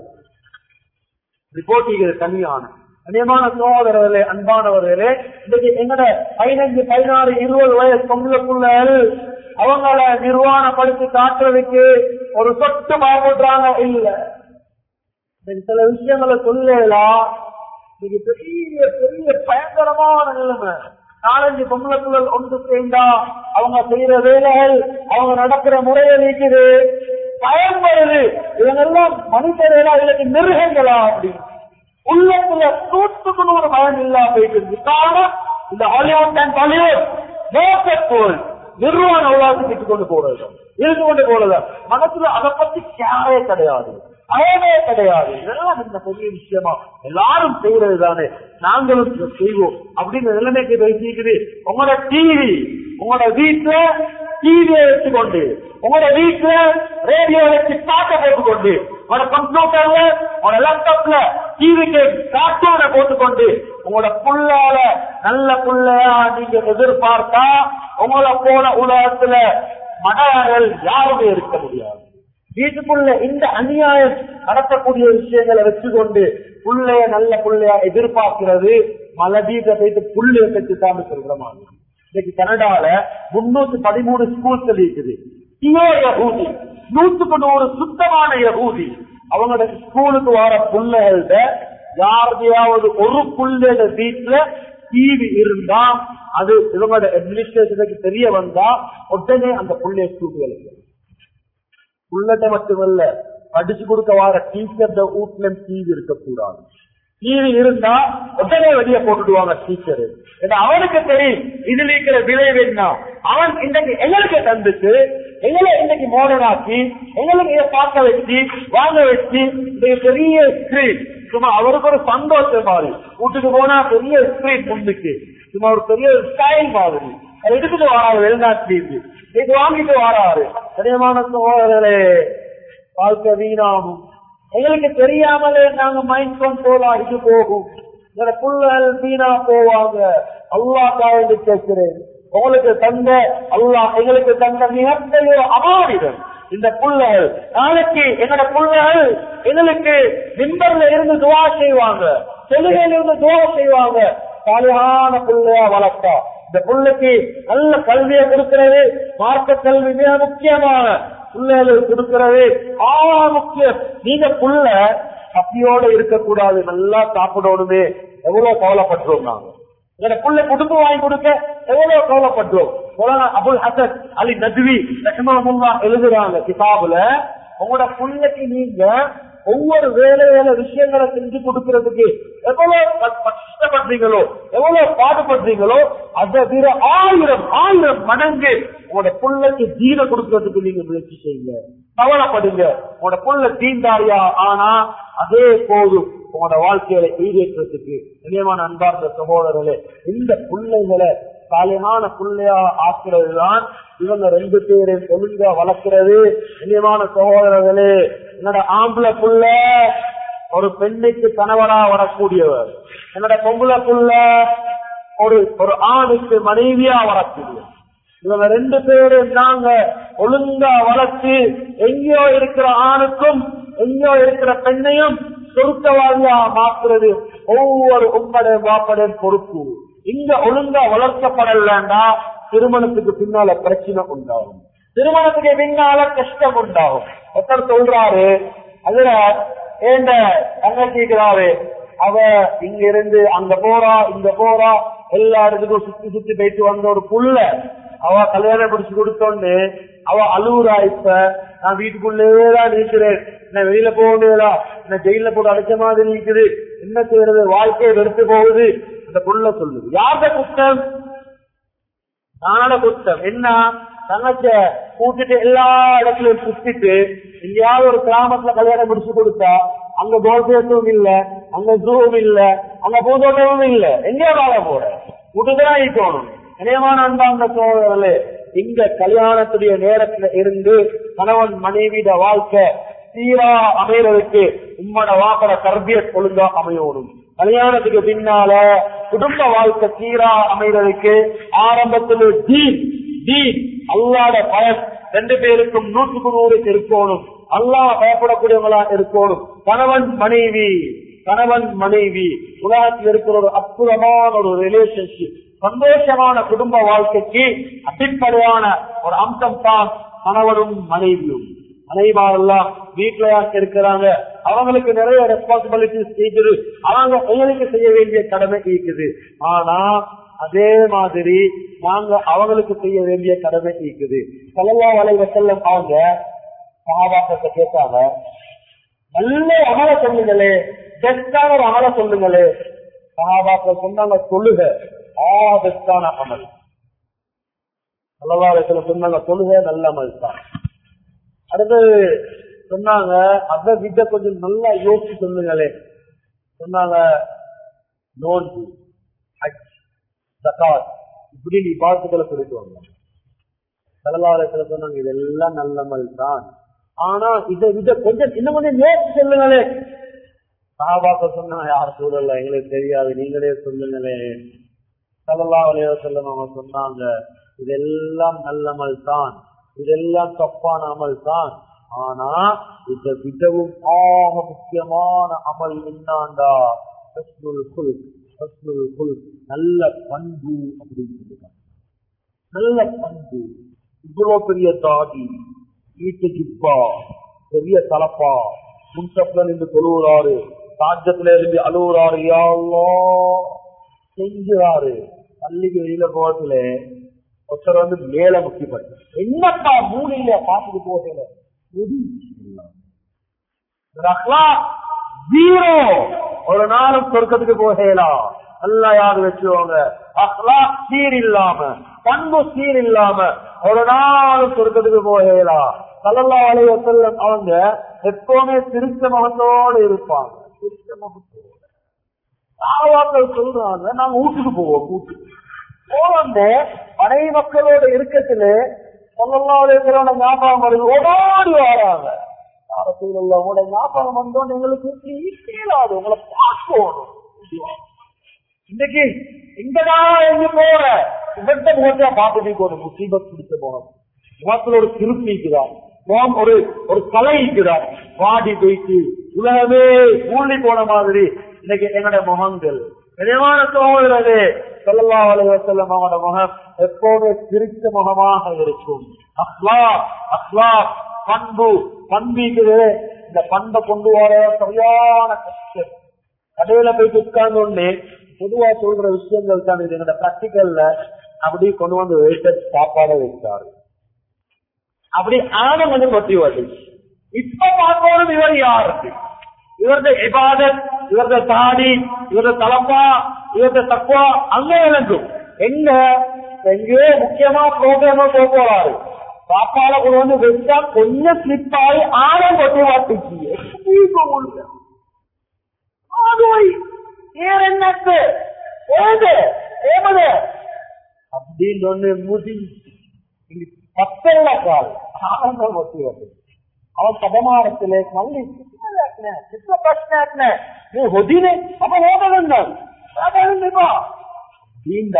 ரிப்போர்ட் தனியான கண்ணியமான சகோதரர்களே அன்பானவர்களே இன்னைக்கு எங்கட பதினஞ்சு பதினாறு இருபது வயசு பொம்பளை புள்ளைகள் அவங்கள நிர்வாணப்படுத்தி காட்டுறதுக்கு ஒரு சொட்டு பயப்படுறாங்க இல்ல இன்னைக்கு சில விஷயங்களை சொல்லலாம் இன்னைக்கு பெரிய பெரிய பயங்கரமான நிலைமை நாலஞ்சு பொம்பளை புள்ளல் ஒன்று சேர்ந்தா அவங்க செய்யற வேலைகள் அவங்க நடக்கிற முறையை நீக்குது பயம் வருது இவங்க எல்லாம் மனுஷர்களா இல்லைக்கு மிருகங்களா அப்படின்னு உள்ளத்துல நூற்றுக்கு நூறு பயம் இல்லா போயிட்டு இருக்கு காரணம் இந்த ஹாலிவுட் அண்ட் பாலிவுட் மோசப்போல் நிர்வாண உலகத்துக்கு கொண்டு போறது இருந்து கொண்டு போறது மனசுல அதை பத்தி கேரே கிடையாது பயமே கிடையாது இதெல்லாம் இந்த பெரிய விஷயமா எல்லாரும் செய்யறது தானே நாங்களும் இதை செய்வோம் அப்படின்னு நிலைமைக்கு பேசிக்குது உங்களோட டிவி உங்களோட வீட்டுல டிவியை வச்சுக்கொண்டு உங்களோட வீட்டுல ரேடியோ வச்சு பாட்டை போட்டுக்கொண்டு உங்களோட கம்ப்யூட்டர்ல உங்களோட லேப்டாப்ல டிவிக்கு கார்ட்டூனை போட்டுக்கொண்டு உங்களோட புள்ளால நல்ல புள்ளையா நீங்க எதிர்பார்த்தா உங்களை போல உலகத்துல மடையார்கள் யாருமே இருக்க முடியாது வீட்டுக்குள்ள இந்த அநியாயம் நடத்தக்கூடிய விஷயங்களை வச்சுக்கொண்டு புள்ளைய நல்ல புள்ளையா எதிர்பார்க்கிறது மலதீப போயிட்டு புள்ளைய பெற்று தான் சொல்ற மாதிரி இன்னைக்கு கனடால முன்னூத்தி பதிமூணு ஸ்கூல்ஸ் இருக்குது பியோ யகூதி நூத்துக்கு நூறு சுத்தமான யகூதி அவங்களோட ஸ்கூலுக்கு வர புள்ளைகள்ட யாருடையாவது ஒரு புள்ளையோட வீட்டுல டிவி இருந்தா அது இவங்களோட அட்மினிஸ்ட்ரேஷனுக்கு தெரிய வந்தா உடனே அந்த புள்ளைய ஸ்கூல்களுக்கு புள்ளட்ட மட்டுமல்ல படிச்சு கொடுக்க வர டீச்சர் வீட்டுல டிவி இருக்கக்கூடாது டிவி இருந்தா உடனே வெளியே போட்டுடுவாங்க டீச்சர் அவனுக்கு தெரியும் இதுல இருக்கிற விளைவு என்ன அவன் இன்னைக்கு எங்களுக்கு தந்துட்டு எங்களை இன்னைக்கு மாடர்ன் ஆக்கி எங்களுக்கு இதை பார்க்க வச்சு வாங்க வச்சு இந்த பெரிய ஸ்கிரீன் சும்மா அவருக்கு ஒரு சந்தோஷம் மாதிரி வீட்டுக்கு போனா பெரிய ஸ்கிரீன் முன்னுக்கு சும்மா ஒரு பெரிய ஸ்டைல் மாதிரி அதை எடுத்துட்டு வராரு வெளிநாட்டிலிருந்து இது வாங்கிட்டு வராரு கடினமான சோழர்களே வாழ்க்கை வீணாகும் எங்களுக்கு தெரியாமலே நாங்க மைண்ட் கண்ட்ரோல் ஆகிட்டு போகும் என்னோட புள்ளல் வீணா போவாங்க அல்லா காவல் கேட்கிறேன் உங்களுக்கு தந்த அல்லா எங்களுக்கு தந்த மிகப்பெரிய அமானிதம் இந்த புள்ளைகள் நாளைக்கு என்னோட புள்ளைகள் எங்களுக்கு மின்பர்ல இருந்து துவா செய்வாங்க செலுகையில இருந்து துவா செய்வாங்க சாலையான புள்ளையா வளர்த்தா இந்த புள்ளைக்கு நல்ல கல்வியை கொடுக்கிறது மார்க்க கல்வி மிக முக்கியமான பிள்ளைகளுக்கு கொடுக்கிறது ஆ முக்கியம் நீங்க புள்ள பசியோட இருக்கக்கூடாது நல்லா சாப்பிடணுமே எவ்வளவு கவலைப்பட்டுறோம் நாங்க எங்க புள்ள குடும்பம் வாங்கி கொடுக்க எவ்வளவு கவலைப்பட்டோம் அபுல் ஹசன் அலி நத்வி ரஹ்மஹுல்லா எழுதுறாங்க கிதாபுல உங்களோட புள்ளைக்கு நீங்க ஒவ்வொரு வேலை வேலை விஷயங்களை செஞ்சு கொடுக்கறதுக்கு எவ்வளவு கஷ்டப்படுறீங்களோ எவ்வளவு பாடுபடுறீங்களோ அதை விட ஆயிரம் ஆயிரம் மடங்கு உங்களோட புள்ளைக்கு தீன கொடுக்கறதுக்கு நீங்க முயற்சி செய்யுங்க கவலைப்படுங்க உங்களோட புள்ள தீண்டாரியா ஆனா அதே போதும் உங்களோட வாழ்க்கையில ஈடேற்றத்துக்கு நிலையமான அன்பார்ந்த சகோதரர்களே இந்த பிள்ளைகளை சாலையான பிள்ளையா ஆக்குறது தான் இவங்க ரெண்டு பேரையும் ஒழுங்கா வளர்க்கிறது நிலையமான சகோதரர்களே என்னோட ஆம்பளை புள்ள ஒரு பெண்ணுக்கு கணவனா வரக்கூடியவர் என்னோட பொம்பளை புள்ள ஒரு ஒரு ஆணுக்கு மனைவியா வரக்கூடியவர் இவங்க ரெண்டு பேரும் நாங்க ஒழுங்கா வளர்த்து எங்கேயோ இருக்கிற ஆணுக்கும் எங்கோ இருக்கிற பெண்ணையும் சொருக்கவாதியா மாற்றுறது ஒவ்வொரு உம்மடைய வாப்படைய பொறுப்பு இங்க ஒழுங்கா வளர்க்கப்படலன்னா திருமணத்துக்கு பின்னால பிரச்சனை உண்டாகும் திருமணத்துக்கு பின்னால கஷ்டம் உண்டாகும் ஒருத்தர் சொல்றாரு அதுல ஏண்ட தங்கச்சிக்கிறாரு அவ இங்க இருந்து அங்க போறா இங்க போறா எல்லா இடத்துக்கும் சுத்தி சுத்தி போயிட்டு வந்த ஒரு புள்ள அவ கல்யாணம் பிடிச்சு கொடுத்தோன்னு அவ அழுவுறா இப்ப நான் வீட்டுக்குள்ளேதான் இருக்கிறேன் என்ன வெளியில போக முடியலா என்ன ஜெயில போட்டு அடைச்ச மாதிரி இருக்குது என்ன செய்யறது வாழ்க்கையை வெறுத்து போகுது அந்த புள்ள சொல்லுது யார்த குற்றம் நானோட குற்றம் என்ன தங்கச்ச கூட்டிட்டு எல்லா இடத்துலயும் சுத்திட்டு எங்கேயாவது ஒரு கிராமத்துல கல்யாணம் முடிச்சு கொடுத்தா அங்க கோல்பேசும் இல்ல அங்க ஜூவும் இல்ல அங்க பூந்தோட்டமும் இல்ல எங்கேயோ வாழ போற கூட்டுதான் ஈக்கணும் இணையமான அன்பாங்க சோழர்களே இங்க கல்யாணத்துடைய நேரத்துல இருந்து கணவன் மனைவிட வாழ்க்கை சீரா அமைறதுக்கு உம்மட வாப்பட கர்பிய ஒழுங்கா அமையணும் கல்யாணத்துக்கு பின்னால குடும்ப வாழ்க்கை சீரா அமைறதுக்கு ஆரம்பத்துல தீன் தீன் அல்லாத பயன் ரெண்டு பேருக்கும் நூற்றுக்கு நூறு இருக்கணும் அல்லாஹ் பயப்படக்கூடியவங்களா இருக்கணும் கணவன் மனைவி கணவன் மனைவி உலகத்தில் இருக்கிற ஒரு அற்புதமான ஒரு ரிலேஷன்ஷிப் சந்தோஷமான குடும்ப வாழ்க்கைக்கு அடிப்படையான ஒரு அம்சம் தான் கணவனும் மனைவியும் மனைவாரெல்லாம் வீட்டுல இருக்கிறாங்க அவங்களுக்கு நிறைய ரெஸ்பான்சிபிலிட்டிஸ் இருக்குது அவங்க எங்களுக்கு செய்ய வேண்டிய கடமை இருக்குது ஆனா அதே மாதிரி நாங்க அவங்களுக்கு செய்ய வேண்டிய கடமை இருக்குது கலல்லா வளைவ செல்லம் அவங்க சகாபாக்கத்தை கேட்டாங்க நல்ல அமல சொல்லுங்களே பெஸ்டான ஒரு அமல சொல்லுங்களே சகாபாக்கள் சொன்னாங்க சொல்லுக ஆ பெஸ்டான அமல் நல்லவாரத்துல சொன்னாங்க சொல்லுக நல்ல அமல் தான் அடுத்து சொன்னாங்க அத விட கொஞ்சம் நல்லா யோசிச்சு சொல்லுங்களே சொன்னாங்க நோன்பு ஹஜ் ஜகாத் இப்படி நீ பாத்துக்களை சொல்லிட்டு வந்தாங்க தலைவாரத்துல சொன்னாங்க இதெல்லாம் நல்லமல் தான் ஆனா இதை விட கொஞ்சம் இன்னும் கொஞ்சம் யோசிச்சு சொல்லுங்களே சாபாக்க சொன்னாங்க யார் சூழல்ல எங்களுக்கு தெரியாது நீங்களே சொல்லுங்களே சல்லா வலைய செல்லம் அவங்க சொன்னாங்க இதெல்லாம் நல்லமல் தான் இதெல்லாம் தப்பான அமல் தான் ஆனா இதை விடவும் ஆக முக்கியமான அமல் என்னாண்டா ஹஸ்னுல் குல்க், ஹஸ்னுல் குல்க், நல்ல பண்பு அப்படின்னு சொல்லுவாங்க நல்ல பண்பு இவ்வளவு பெரிய தாடி வீட்டு ஜிப்பா பெரிய தலப்பா முன்சப்ல நின்று தொழுகிறாரு சாஜத்துல இருந்து அழுகுறாரு யா அல்லாஹ் செஞ்சுறாரு பள்ளிக்கு வெளியில போறதுல ஒருத்தர் வந்து மேல முக்கியப்பட்டு என்னப்பா மூலையில பார்த்துட்டு போகல ஜீரோ ஒரு நாளும் சொர்க்கத்துக்கு போகலாம் நல்லா யாரு வச்சுவாங்க அஹ்லா சீர் இல்லாம பண்பு சீர் இல்லாம ஒரு நாளும் சொர்க்கத்துக்கு போகலாம் சல்லல்லா அலைய செல்லம் அவங்க எப்பவுமே திருச்ச முகத்தோடு இருப்பாங்க திருச்ச முகத்தோடு சாவாக்கள் சொல்றாங்க நாங்க வீட்டுக்கு போவோம் வீட்டுக்கு போவந்து மனைவி மக்களோட இருக்கத்துல சொல்லலாம் இருக்கிறவங்க ஞாபகம் வருது ஓடோடி வராங்க உங்களோட ஞாபகம் வந்தோன்னு எங்களுக்கு இயலாது உங்களை பார்க்கணும் இன்னைக்கு எங்கடா எங்க போற இவர்கிட்ட முகத்தை பார்த்துட்டு ஒரு முசீபத் பிடிச்ச போனோம் முகத்துல ஒரு திருப்பி இருக்கிறார் முகம் ஒரு ஒரு கலை இருக்கிறார் வாடி போயிட்டு உலகமே கூலி போன மாதிரி இன்னைக்கு எங்கட முகங்கள் நினைவான சோழர்களே சொல்லல்லா வலைய செல்லும் அவனோட முகம் எப்போதுமே சிரித்த முகமாக இருக்கும் அஸ்லா அஸ்லா பண்பு பண்பிக்குது இந்த பண்பை கொண்டு வர சரியான கஷ்டம் கடையில போயிட்டு உட்கார்ந்து உடனே பொதுவா சொல்ற விஷயங்கள் தான் இது எங்க பிராக்டிக்கல்ல அப்படி கொண்டு வந்து வெயிட்டர் சாப்பாட வைத்தாரு அப்படி ஆனம் வந்து கொட்டி வருது இப்ப பார்க்கணும் இவர் யாருக்கு இவரது இபாதத் இவரது தாடி இவரது தலப்பா இவரது தக்குவா அங்க இழங்கும் எங்க எங்கேயோ முக்கியமா ப்ரோக்ராமா போக போறாரு சாப்பாட கொண்டு வந்து வச்சா கொஞ்சம் ஸ்லிப் ஆகி ஆழம் கொட்டி வாட்டுச்சு என்னத்து ஏது ஏமது அப்படின்னு ஒண்ணு முடி பத்தல்ல கால் ஆனந்தம் ஒட்டி வருது அவன் பதமானத்திலே நல்லி ಚಿಕ್ಕ ಪ್ರಶ್ನೆ ಆತ್ನೆ ನೀವು ಹೊದಿನೇ ಅಪ್ಪ ಹೋಗಲ್ಲ இந்த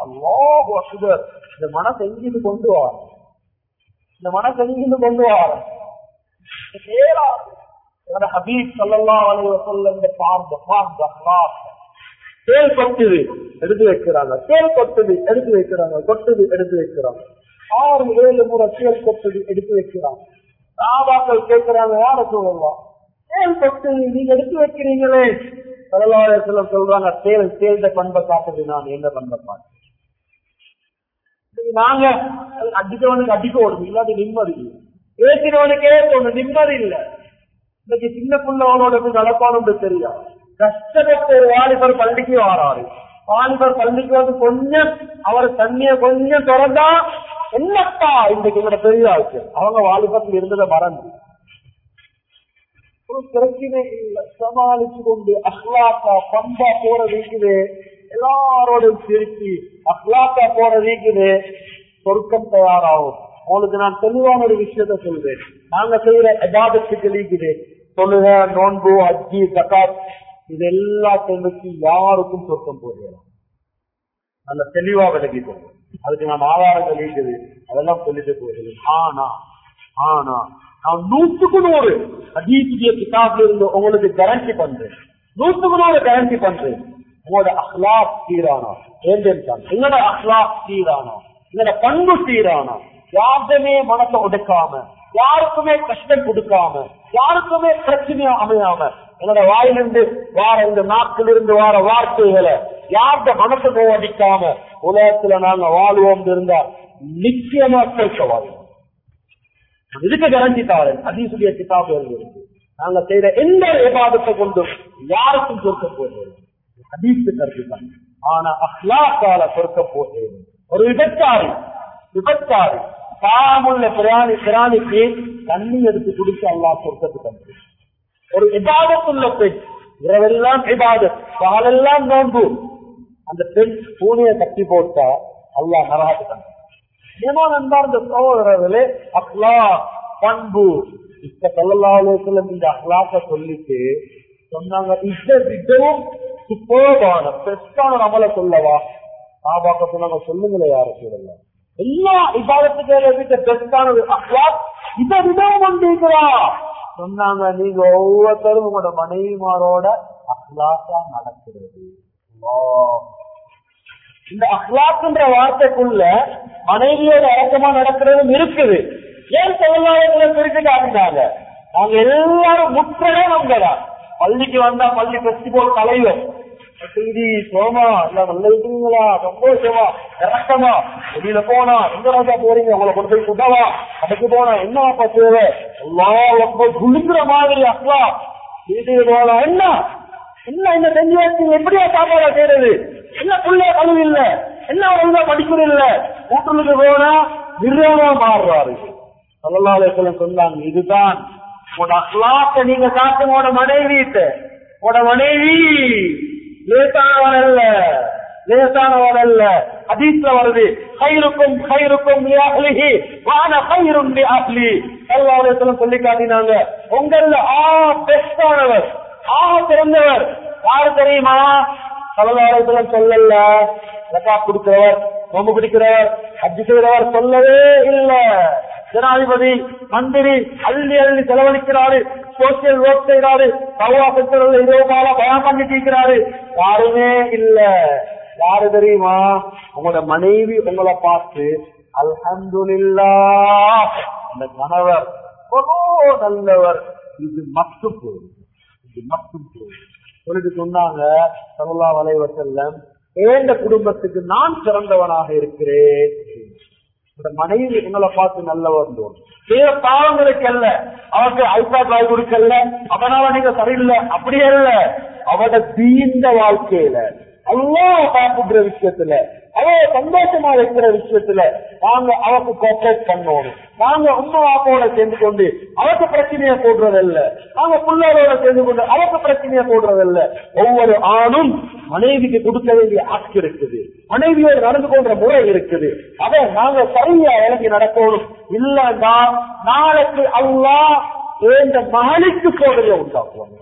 இந்த மனசு எங்கிருந்து கொண்டு வர இந்த மனசு எங்கிருந்து கொண்டு வர என்னோட ஹபீப் சல்லல்லாஹு அலைஹி வஸல்லம் இந்த பார்ந்த பார்ந்த அஹ்லாக் தேல் கொட்டுது எடுத்து வைக்கிறாங்க தேல் கொட்டுது எடுத்து வைக்கிறாங்க கொட்டுது எடுத்து வைக்கிறாங்க ஆறு ஏழு முறை தேல் கொட்டுது எடுத்து வைக்கிறாங்க சாபாக்கள் கேட்கிறாங்க யார சொல்லலாம் தேல் கொட்டுது நீங்க எடுத்து வைக்கிறீங்களே சல்லல்லாஹு சொல்றாங்க தேல் தேர்ந்த பண்பை காட்டுது நான் என்ன பண்பை காட்டு நாங்க அடிச்சவனுக்கு அடிக்க ஓடும் இல்லாட்டி நிம்மதி இல்லை பேசினவனுக்கே ஒண்ணு நிம்மதி இல்லை இன்னைக்கு சின்ன பிள்ளைகளோட போய் நடப்பானு தெரியா கஷ்டப்பட்ட ஒரு வாலிபர் பள்ளிக்கு வராரு வாலிபர் பள்ளிக்கு வந்து கொஞ்சம் அவர் தண்ணிய கொஞ்சம் திறந்தா என்னப்பா இன்றைக்கு இவட பெரிய ஆச்சு அவங்க வாலிபத்தில் இருந்ததை மறந்து ஒரு பிரச்சனை இல்ல சமாளிச்சு கொண்டு அஹ்லாக்கா பண்பா போற வீக்குது எல்லாரோடும் சிரிச்சு அஹ்லாக்கா போற வீக்குது சொர்க்கம் தயாராகும் உங்களுக்கு நான் தெளிவான ஒரு விஷயத்த சொல்றேன் நாங்க செய்யற எதாபத்துக்கு லீக்குது சொல்லுங்க நோன்பு அஜி தக்காத் இது எல்லாத்தையும் வச்சு யாருக்கும் சொர்க்கம் போடுறோம் நல்ல தெளிவா விளக்கிட்டோம் அதுக்கு நாம் ஆதாரங்கள் இருக்குது அதெல்லாம் சொல்லிட்டு போகிறது ஆனா ஆனா நான் நூற்றுக்கு நூறு அதீசிய கிதாப்ல இருந்து உங்களுக்கு கேரண்டி பண்றேன் நூற்றுக்கு நூறு கேரண்டி பண்றேன் உங்களோட அஹ்லாக் சீரானா ஏந்தேன் எங்களோட அஹ்லாக் சீரானா எங்களோட பண்பு சீரானா யாருமே மனசை உடைக்காம யாருக்குமே கஷ்டம் கொடுக்காம யாருக்குமே பிரச்சனையா அமையாம என்னோட வாயிலிருந்து வார இந்த நாக்கிலிருந்து வார வார்த்தைகளை யார்கிட்ட மனசு நோவடிக்காம உலகத்துல நாங்க வாழ்வோம் இருந்தா நிச்சயமா கேட்க வாழ்வோம் இதுக்கு கரண்டி தாரன் அதீசுடைய கிதாபு இருக்கு நாங்க செய்யற எந்த விவாதத்தை கொண்டும் யாருக்கும் பொறுக்க போகிறோம் அதீசு கருத்துதான் ஆனா அஹ்லாக்கால பொறுக்க போகிறேன் ஒரு விபச்சாரி விபச்சாரி காமுள்ள பிராணி பிராணிக்கு தண்ணி எடுத்து குடிச்சு அல்லா பொறுக்கத்து தந்து ஒரு இபாதத்துள்ள பெண் இரவெல்லாம் இபாதத் பகலெல்லாம் நோன்பு அந்த பெண் பூனையை கட்டி போட்டா அல்லா நரகாத்து தந்து ஏமா நண்பார்ந்த சகோதரர்களே அஹ்லா பண்பு இப்ப சொல்லலாலோசல இந்த அஹ்லாக்க சொல்லிட்டு சொன்னாங்க இத விடவும் சுப்போதான பெஸ்டான நம்மள சொல்லவா சாபாக்க சொன்னாங்க சொல்லுங்களே யார சொல்லலாம் எல்லா இபாதத்துக்கு வீட்டை பெஸ்டானது அஹ்லாக் இதை விடவும் கொண்டிருக்கிறா சொன்னாங்க நீங்க ஒவ்வொருத்தரும் உங்களோட மனைவிமாரோட அஹ்லாக்கா நடக்கிறது அல்லாஹ் இந்த அஹ்லாக்குன்ற வார்த்தைக்குள்ள மனைவியோட அடக்கமா நடக்கிறதும் இருக்குது ஏன் சொல்லலாத பிரிச்சு காட்டினாங்க நாங்க எல்லாரும் முற்றவே நம்பலா பள்ளிக்கு வந்தா பள்ளி பெஸ்டிவல் கலையும் செய்தி சோமா இல்ல நல்ல இருக்கீங்களா சந்தோஷமா இறக்கமா வெளியில போனா எங்க ராஜா போறீங்க உங்களை கொண்டு போய் சுடவா அதுக்கு போனா என்ன அப்பா தேவை எல்லாம் ரொம்ப குளிக்கிற மாதிரி அஹ்லா வீட்டுக்கு போனா என்ன என்ன இந்த செஞ்சு வச்சு எப்படியா சாப்பாடு செய்யறது என்ன புள்ள கழுவு இல்ல என்ன ஒழுங்கா படிக்கிறது இல்ல கூட்டலுக்கு போனா நிர்வாகமா மாறுறாரு சொல்லலாலே சொன்னாங்க இதுதான் உங்களோட அக்லாக்க நீங்க காட்டு உங்களோட மனைவி உங்களோட மனைவி லேசானவன் அல்ல லேசானவன் அல்ல அதீஸ்ல வருது கயிறுக்கும் கயிறுக்கும் அஹ்லிஹி வான கயிறும் அஹ்லி சல்லாஹ் சொல்லி காட்டினாங்க உங்கள ஆ பெஸ்டானவர் ஆக சிறந்தவர் யாரு தெரியுமா சலதாரத்துல சொல்லல ரக்கா கொடுக்கிறவர் நோம்பு பிடிக்கிறவர் அஜி செய்கிறவர் சொல்லவே இல்ல ஜனாதிபதி மந்திரி அள்ளி அள்ளி செலவழிக்கிறாரு சோசியல் ஒர்க் செய்யறாரு சௌவா செக்டர்ல இருபது நாளா பயம் பண்ணிட்டு இருக்கிறாரு யாருமே இல்ல யாரு தெரியுமா உங்களோட மனைவி உங்களை பார்த்து அல்ஹம்துலில்லா அந்த கணவர் எவ்வளோ நல்லவர் இது மட்டும் போதும் இது மட்டும் போதும் சொல்லிட்டு சொன்னாங்க சல்லா வலைவசல்லம் ஏந்த குடும்பத்துக்கு நான் சிறந்தவனாக இருக்கிறேன் இந்த மனைவி உங்களை பார்த்து நல்லவர் செய்த பாவங்களுக்கு அல்ல அவருக்கு ஐபாட் வாங்கி கொடுக்கல அதனால நீங்க சரியில்லை அப்படியே இல்ல அவட தீந்த வாழ்க்கையில அல்லா சாப்பிடுற விஷயத்துல அவ சந்தோஷமா இருக்கிற விஷயத்துல நாங்க அவக்கு கோஆபரேட் பண்ணணும் நாங்க உண்மை வாப்போட சேர்ந்து கொண்டு அவருக்கு பிரச்சனையை போடுறதில்ல நாங்க பிள்ளைகளோட சேர்ந்து கொண்டு அவருக்கு பிரச்சனையை போடுறதில்ல ஒவ்வொரு ஆணும் மனைவிக்கு கொடுக்க வேண்டிய ஆட்சி இருக்குது மனைவியோடு நடந்து கொண்ட முறை இருக்குது அதை நாங்க சரியா இறங்கி நடக்கணும் இல்லன்னா நாளைக்கு அல்லா இந்த மகளுக்கு சோதனையை உண்டாக்குவாங்க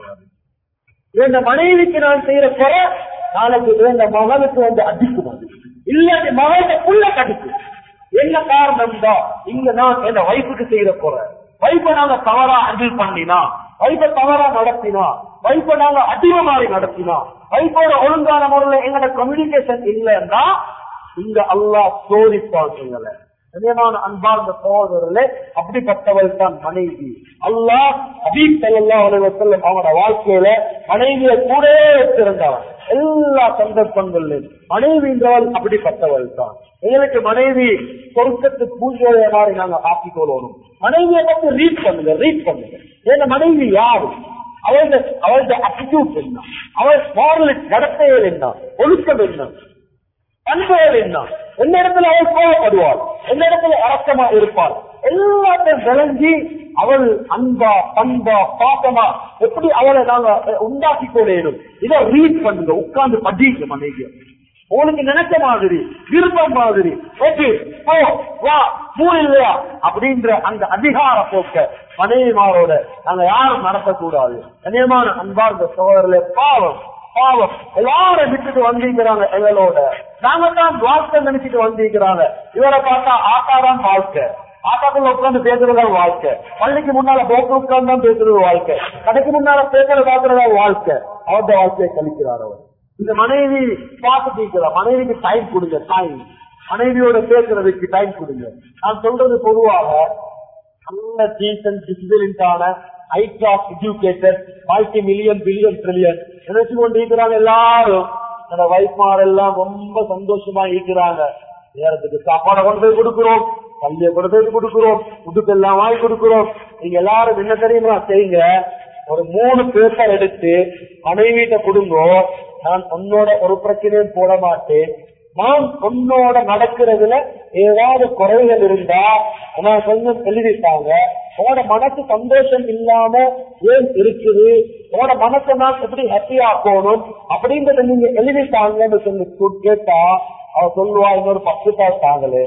இந்த மனைவிக்கு நான் செய்யற குறை நாளைக்கு இந்த மகனுக்கு வந்து அடிக்கும் அது இல்லாட்டி மகனை புள்ள கடிக்கு என்ன காரணம் தான் இங்க நான் என் வைஃபுக்கு செய்யற குறை வைஃபை நாங்க தவறா ஹேண்டில் பண்ணினா வைப்ப தவறா நடத்தினா வைப்ப நாங்க அடிமை மாதிரி நடத்தினா வைப்போட ஒழுங்கான முறையில எங்களோட கம்யூனிகேஷன் இல்லைன்னா இங்க அல்லாஹ் சோதிப்பான் எங்களை கண்ணியமான அன்பார்ந்த சகோதரர்களே அப்படிப்பட்டவள் தான் மனைவி அல்லாஹ் அபீப் ஸல்லல்லாஹு அலைஹி வஸல்லம் அவனோட வாழ்க்கையில மனைவியை கூடவே வச்சிருந்தவன் எல்லா சந்தர்ப்பங்களிலும் மனைவின்றவள் அப்படிப்பட்டவள் தான் எங்களுக்கு மனைவி சொர்க்கத்து பூஜைய மாதிரி நாங்க ஆக்கிக் கொள்ளணும் மனைவியை பத்தி ரீட் பண்ணுங்க ரீட் பண்ணுங்க ஏன்னா மனைவி யாரு அவளுடைய அவளுடைய அட்டிடியூட் என்ன அவள் மாரல் நடத்தைகள் என்ன ஒழுக்கம் என்ன அன்புகள் என்ன எந்த இடத்துல அவள் கோவப்படுவாள் எந்த இடத்துல அரக்கமா இருப்பாள் எல்லாத்தையும் விளங்கி அவள் அன்பா பண்பா பாசமா எப்படி அவளை நாங்க உண்டாக்கி கொள்ளணும் இதை ரீட் பண்ணுங்க உட்கார்ந்து படிங்க மனைவிய உங்களுக்கு நினைச்ச மாதிரி விருப்பம் மாதிரி ஓகே போ வா பூ இல்லையா அப்படின்ற அந்த அதிகார போக்க மனைவிமாரோட நாங்க யாரும் நடத்தக்கூடாது கண்ணியமான அன்பார்ந்த சோழர்களே பாவம் பாவம் எல்லாரும் விட்டுட்டு வந்திருக்கிறாங்க எங்களோட நாங்க தான் வாழ்க்கை நினைச்சிட்டு வந்திருக்கிறாங்க இவரை பார்த்தா ஆட்டா தான் வாழ்க்கை ஆட்டாக்குள்ள உட்கார்ந்து பேசுறதா வாழ்க்கை பள்ளிக்கு முன்னால போக்கு உட்கார்ந்து தான் பேசுறது வாழ்க்கை கடைக்கு முன்னால பேசுறது பாக்குறதா வாழ்க்கை அவருடைய வாழ்க்கையை கழிக்கிறார் அவர் இந்த மனைவி பார்த்துட்டு இருக்கிறா மனைவிக்கு டைம் கொடுங்க டைம் மனைவியோட பேசுறதுக்கு டைம் கொடுங்க நான் சொல்றது பொதுவாக நல்ல டீசன்ட் டிசிபிலின்டான high class educated multi million billion trillion நினைச்சு கொண்டு இருக்கிறாங்க எல்லாரும் என்னோட வைஃப்மார் எல்லாம் ரொம்ப சந்தோஷமா இருக்கிறாங்க நேரத்துக்கு சாப்பாடை கொண்டு போய் கொடுக்கிறோம் பள்ளியை கொண்டு போய் கொடுக்கிறோம் உடுப்பு எல்லாம் வாங்கி கொடுக்கிறோம் நீங்க எல்லாரும் என்ன தெரியுமா செய்யுங்க ஒரு மூணு பேப்பர் எடுத்து மனைவிட்ட கொடுங்கோ நான் உன்னோட ஒரு பிரச்சனையும் போட மாட்டேன் நான் உன்னோட நடக்கிறதுல ஏதாவது குறைகள் இருந்தா நான் கொஞ்சம் எழுதிட்டாங்க உன்னோட மனசு சந்தோஷம் இல்லாம ஏன் இருக்குது உன்னோட மனசை நான் எப்படி ஹாப்பி ஆக்கணும் அப்படின்றத நீங்க எழுதிட்டாங்கன்னு சொல்லி கு- கேட்டா அவ சொல்லுவா இன்னொரு பத்து தாள் தாங்களே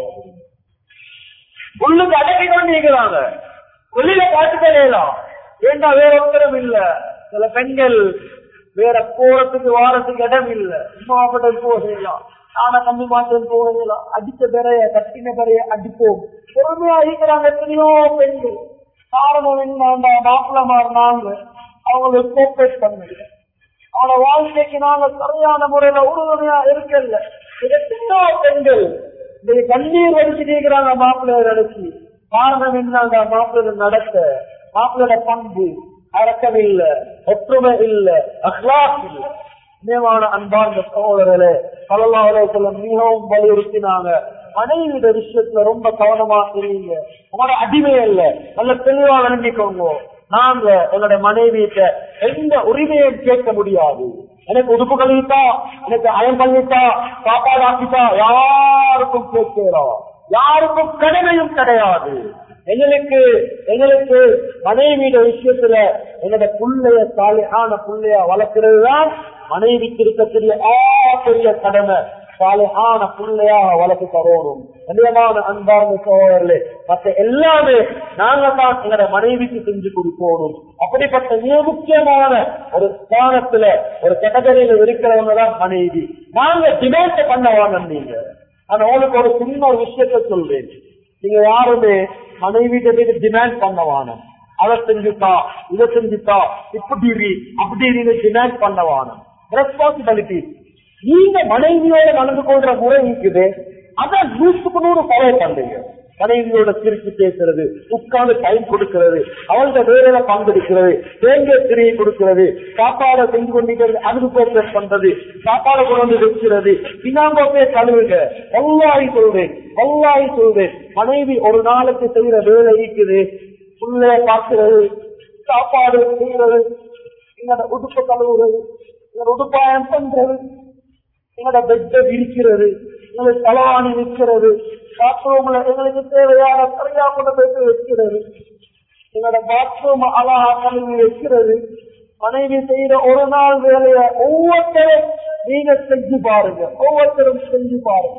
உள்ளுக்கு அடக்கி கொண்டு இருக்கிறாங்க வெளியில காட்டுக்கலாம் ஏண்டா வேற ஒருத்தரும் இல்ல சில பெண்கள் வேற போறதுக்கு வாரத்துக்கு இடம் இல்ல மாவட்டம் போகலாம் ஆனா கம்மி மாற்றம் போகலாம் அடிச்ச பெறைய கட்டின பெறைய அடிப்போம் பொறுமையா இருக்கிறாங்க எத்தனையோ பெண்கள் காரணம் என்ன மாப்பிள்ள மாறினாங்க அவங்களை கோப்பரேட் பண்ணல அவனோட வாழ்க்கைக்கு நாங்க சரியான முறையில உறுதுணையா இருக்கல எத்தனையோ பெண்கள் இந்த கண்ணீர் வடிச்சுட்டு இருக்கிறாங்க மாப்பிள்ளைய நினைச்சு காரணம் என்னங்க மாப்பிள்ளை நடத்த மாப்பிள்ளோட பண்பு அடக்கம் இல்ல ஒற்றுமை இல்ல அஹ்லாக் இல்ல நியமான அன்பார்ந்த சகோதரர்களே பலவாக சொல்ல மிகவும் வலியுறுத்தினாங்க மனைவியோட விஷயத்துல ரொம்ப கவனமா இருங்க உங்களோட அடிமை இல்ல நல்ல தெளிவா விளங்கிக்கோங்க நாங்க எங்களோட மனைவியிட்ட எந்த உரிமையும் கேட்க முடியாது எனக்கு உடுப்பு கழுவிட்டா எனக்கு அயம் கழுவிட்டா சாப்பாடு ஆக்கிட்டா யாருக்கும் கேட்கிறோம் யாருக்கும் கடமையும் கிடையாது எங்களுக்கு எங்களுக்கு மனைவியோட விஷயத்துல என்னோட புள்ளைய சாலையான புள்ளைய வளர்க்கிறது தான் மனைவிக்கு இருக்கக்கூடிய ஆசிரிய கடமை சாலையான புள்ளையாக வளர்த்து தரணும் கண்ணியமான அன்பார்ந்த சோழர்களே மற்ற எல்லாமே நாங்க தான் எங்களோட மனைவிக்கு செஞ்சு கொடுக்கணும் அப்படிப்பட்ட மிக முக்கியமான ஒரு ஸ்தானத்துல ஒரு கேட்டகரியில இருக்கிறவங்க தான் மனைவி நாங்க டிமாண்ட் பண்ண வாங்க நீங்க ஆனா உங்களுக்கு ஒரு சின்ன ஒரு விஷயத்த சொல்றேன் நீங்க யாருமே மனைவி டிமாண்ட் பண்ண வானம் அதை செஞ்சுட்டா இதை செஞ்சுட்டா இப்படி இரு, அப்படி டிமாண்ட் பண்ண வானம் ரெஸ்பான்சிபிலிட்டி நீங்க மனைவியோட நடந்து கொள்ற முறை இருக்குது அதை நூற்றுக்கு நூறு ஃபாலோ பண்றீங்க மனைவியோட சிரிச்சு பேசுறது உட்கார்ந்து டைம் கொடுக்கிறது அவள்கிட்ட வேலையில பங்கெடுக்கிறது தேங்காய் திரியை கொடுக்கிறது சாப்பாடை செஞ்சு கொண்டிருக்கிறது அதுக்கு கோஆபரேட் பண்றது சாப்பாடை கொண்டு வந்து வைக்கிறது பின்னாங்கோப்பே கழுவுங்க வல்லாய் சொல்றேன் வல்லாய் சொல்றேன் மனைவி ஒரு நாளைக்கு செய்யற வேலை இருக்குது புள்ளைய பார்க்கிறது சாப்பாடு செய்யறது எங்களோட உடுப்பு கழுவுறது எங்களோட உடுப்பாயம் பண்றது எங்களோட பெட்டை விரிக்கிறது எங்களுக்கு தலவாணி விற்கிறது பாத்ரூம்ல எங்களுக்கு தேவையான சரியா கொண்டு போயிட்டு வைக்கிறது எங்களோட பாத்ரூம் அழகா கழுவி வைக்கிறது மனைவி செய்யற ஒரு நாள் வேலைய ஒவ்வொருத்தரும் நீங்க செஞ்சு பாருங்க ஒவ்வொருத்தரும் செஞ்சு பாருங்க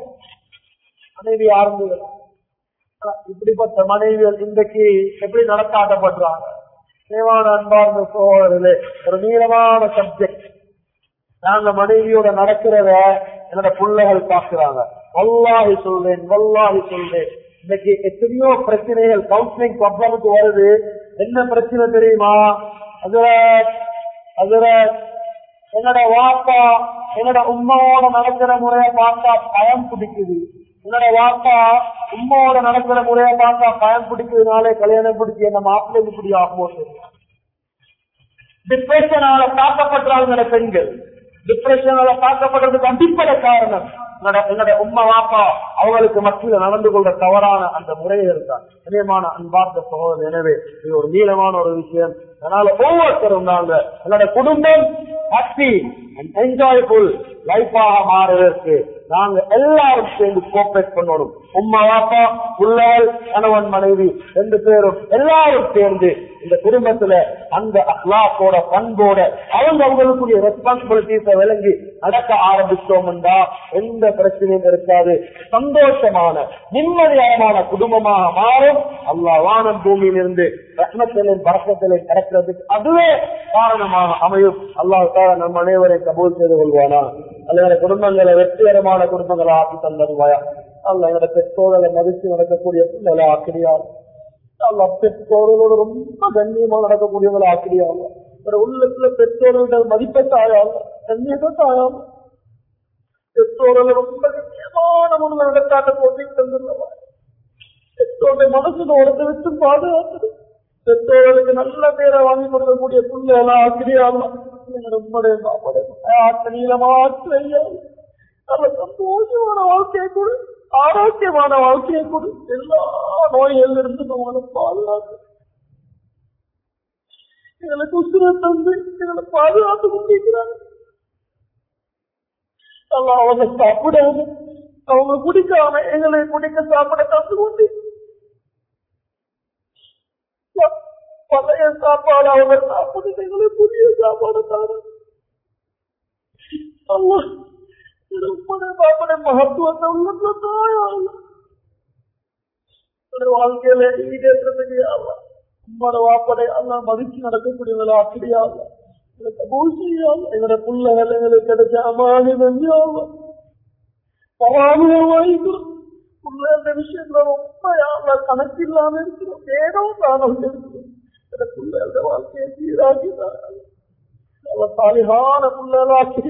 மனைவி ஆரம்பி இப்படிப்பட்ட மனைவிகள் இன்றைக்கு எப்படி நடத்தாட்டப்படுறாங்க தேவான அன்பார்ந்த சோழர்களே ஒரு நீளமான சப்ஜெக்ட் நாங்க மனைவியோட நடக்கிறத என்னோட பிள்ளைகள் பாக்குறாங்க வல்லாஹி சொல்றேன் வல்லாஹி சொல்றேன் இன்னைக்கு எத்தனையோ பிரச்சனைகள் கவுன்சிலிங் ப்ராப்ளமுக்கு வருது என்ன பிரச்சனை தெரியுமா ஹசரத் ஹசரத் என்னோட வாப்பா என்னோட உம்மாவோட நடக்கிற முறையை பார்த்தா பயம் பிடிக்குது என்னோட வாப்பா உம்மாவோட நடக்கிற முறையை பார்த்தா பயம் பிடிக்கிறதுனாலே கல்யாணம் பிடிச்சி என்ன மாப்பிள்ளை இப்படி ஆகும்போது டிப்ரெஷனால தாக்கப்படுறாங்க பெண்கள் டிப்ரெஷனால தாக்கப்படுறதுக்கு அடிப்படை காரணம் என்னோட என்னோட உம்மா வாப்பா அவங்களுக்கு மத்தியில நடந்து கொள்ற தவறான அந்த முறையை இருக்காங்க இணையமான அன்பார்ந்த சகோதரர் எனவே இது ஒரு நீளமான ஒரு விஷயம் அதனால ஒவ்வொருத்தரும் நாங்க என்னோட குடும்பம் ஹாப்பி அண்ட் என்ஜாய்ஃபுல் லைஃபாக மாறுவதற்கு நாங்க எல்லாரும் சேர்ந்து கோஆபரேட் பண்ணணும் உம்மா வாப்பா உள்ளவள் கணவன் மனைவி ரெண்டு பேரும் எல்லாரும் சேர்ந்து இந்த குடும்பத்துல அந்த அஹ்லாக்கோட பண்போட அவங்க அவங்களுக்குரிய ரெஸ்பான்சிபிலிட்டிஸ விளங்கி நடக்க ஆரம்பிச்சோம்டா எந்த பிரச்சனையும் இருக்காது சந்தோஷமான நிம்மதியான குடும்பமாக மாறும் அல்லாஹ் வானம் பூமியிலிருந்து ரத்னத்திலும் பறக்கத்திலும் கிடைக்கிறதுக்கு அதுவே காரணமாக அமையும் அல்லாஹ் நம் அனைவரை கபூல் செய்து கொள்வானா அல்லது குடும்பங்களை வெற்றிகரமான குடும்பங்களை ஆக்கி தந்தருவாயா அல்ல எங்களோட பெற்றோர்களை மதித்து நடக்கக்கூடிய பிள்ளைகளை ஆக்கிரியா அல்ல பெற்றோர்களோட ரொம்ப கண்ணியமா நடக்கக்கூடியவங்களை ஆக்கிரியா உள்ளத்துல பெற்றோர்களோட மதிப்பை தாயாங்க கண்ணியத்தை தாயாங்க பெற்றோர்களை ரொம்ப கண்ணியமான முன்ன நடக்காட்ட போட்டி தந்துள்ளவா பெற்றோருடைய மனசுல உடத்தை விட்டு பாதுகாத்து பெற்றோர்களுக்கு நல்ல பேரை வாங்கி கொடுக்கக்கூடிய பிள்ளைகளா ஆக்கிரியாங்க நம்முடைய நீளமாற்று ஐயா நல்ல சந்தோஷமான வாழ்க்கையை கொடு ஆரோக்கியமான வாழ்க்கையை கொடு எல்லா நோய்கள் இருந்து நம்மளை பாதுகாத்து எங்களுக்கு உசுர தந்து எங்களை பாதுகாத்து கொண்டிருக்கிறாங்க அவங்க சாப்பிடாம அவங்க குடிக்காம எங்களை குடிக்க சாப்பிட தந்து கொண்டு பழைய சாப்பாடு அவங்க சாப்பிட்டு எங்களை புதிய சாப்பாடு தாரு பாப்பட மகத்துவத்தை உள்ளத்துல தாயாகும் வாழ்க்கையில ஈடேற்றத்துக்கு ஆகலாம் உம்மோட வாப்படை எல்லாம் மதிச்சு நடக்கக்கூடியவங்களா அப்படியாகும் எங்களோட பிள்ளைகள் எங்களுக்கு கிடைச்ச அமானி வெஞ்சாகும் பராமரியம் வாங்கிக்கிறோம் பிள்ளைகள விஷயத்துல ரொம்ப யாருல கணக்கு இல்லாம இருக்கிறோம் ஏதோ தானம் இருக்கிறோம் பிள்ளைகள வாழ்க்கையை சீராக்கிதான் சாலிகான பிள்ளைகளாக்கி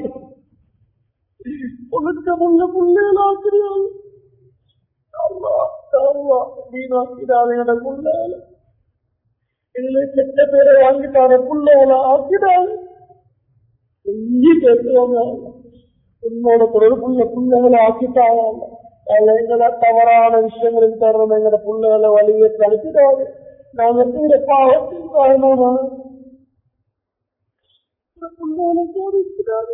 ஒழுக்கமுள்ள பிள்ளைகளாக்கிறாங்க வீணாக்கிறாங்க பிள்ளைகள எங்களை கெட்ட பேரை வாங்கிட்டார பிள்ளைகளை ஆக்கிறாங்க செஞ்சு கேட்கிறாங்க உன்னோட தொடர்புள்ள பிள்ளைகளை ஆக்கிட்டாங்க எங்களை தவறான விஷயங்களுக்கு தர்றோம் எங்களோட பிள்ளைகளை வழியை கழிச்சிட்டாரு நாங்க செய்யற பாவத்தின் காரணமாக பிள்ளைகளை சோதிக்கிறாரு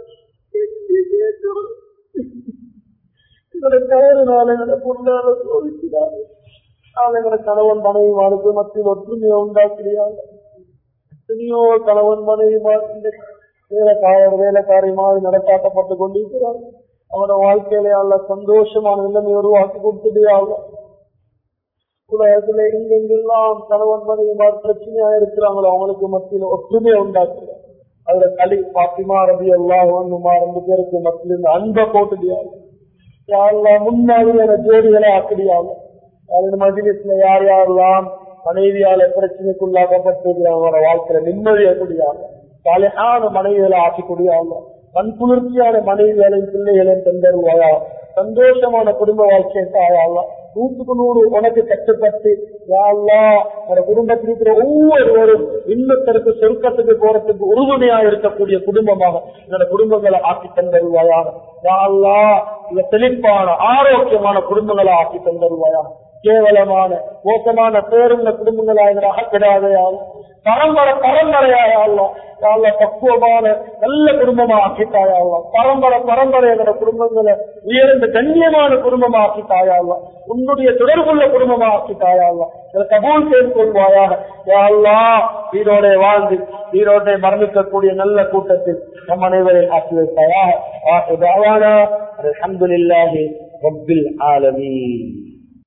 எங்களோட கயறினால எங்களோட பொருளால சோதிக்கிறாரு எங்களோட கணவன் மனைவி வாழ்க்கை மத்தியில் ஒற்றுமையை உண்டாக்குறாங்க எத்தனையோ கணவன் மனைவி வேலைக்காரர் வேலைக்காரியமாக நடத்தாக்கப்பட்டு கொண்டிருக்கிறார் அவனோட வாழ்க்கையில அல்ல சந்தோஷமான நிலைமை உருவாக்கி கொடுத்துடுவாங்க உலகத்துல எங்கெங்கெல்லாம் கணவன் மனைவி பிரச்சனையா இருக்கிறாங்களோ அவங்களுக்கு மத்தியில் ஒற்றுமையை உண்டாக்குறாங்க அதுல களி பாத்திமா ரபி எல்லாம் ரெண்டு பேருக்கு மத்தியில் இந்த அன்பை போட்டுடியாங்க முன்னாடியான ஜோடிகளை ஆக்கிடியாங்க அதன் மதியத்துல யார் யாரெல்லாம் மனைவியால பிரச்சனைக்குள்ளாக்கப்பட்டிருக்கிறாங்க வாழ்க்கையில நிம்மதி எப்படியாக சாலையான மனைவிகளை ஆக்கக்கூடியாங்க கண் குளிர்ச்சியான மனைவிகளையும் பிள்ளைகளையும் தந்தருவாயா சந்தோஷமான குடும்ப வாழ்க்கையை தாயாங்க நூற்றுக்கு நூறு உனக்கு கட்டுப்பட்டு யாழ்லாம் ஒரு குடும்பத்தில் இருக்கிற ஒவ்வொருவரும் இன்னத்தருக்கு சொருக்கத்துக்கு போறதுக்கு உறுதுணையா இருக்கக்கூடிய குடும்பமாக என்னோட குடும்பங்களை ஆக்கி தந்தருவாயாக யாழ்லா இந்த செழிப்பான ஆரோக்கியமான குடும்பங்களை ஆக்கி தந்தருவாயாக கேவலமான மோசமான பேருள்ள குடும்பங்களாக ஆக்கிடாதையால் பரம்பரை பரம்பரையாயாலாம் பக்குவமான நல்ல குடும்பமா ஆக்கித்தாயாலாம் பரம்பரை பரம்பரை என்ற குடும்பங்களை உயர்ந்த கண்ணியமான குடும்பமா ஆக்கித்தாயாலாம் உன்னுடைய தொடர்புள்ள குடும்பமா ஆக்கித்தாயாலாம் இதை கபூல் செய்து கொள்வாயாக யாழ்லா வீரோட வாழ்ந்து வீரோட மரணிக்கக்கூடிய நல்ல கூட்டத்தில் நம் அனைவரை ஆக்கி வைத்தாயாக அலமதுல்லாஹி ரப்பில் ஆலமீன்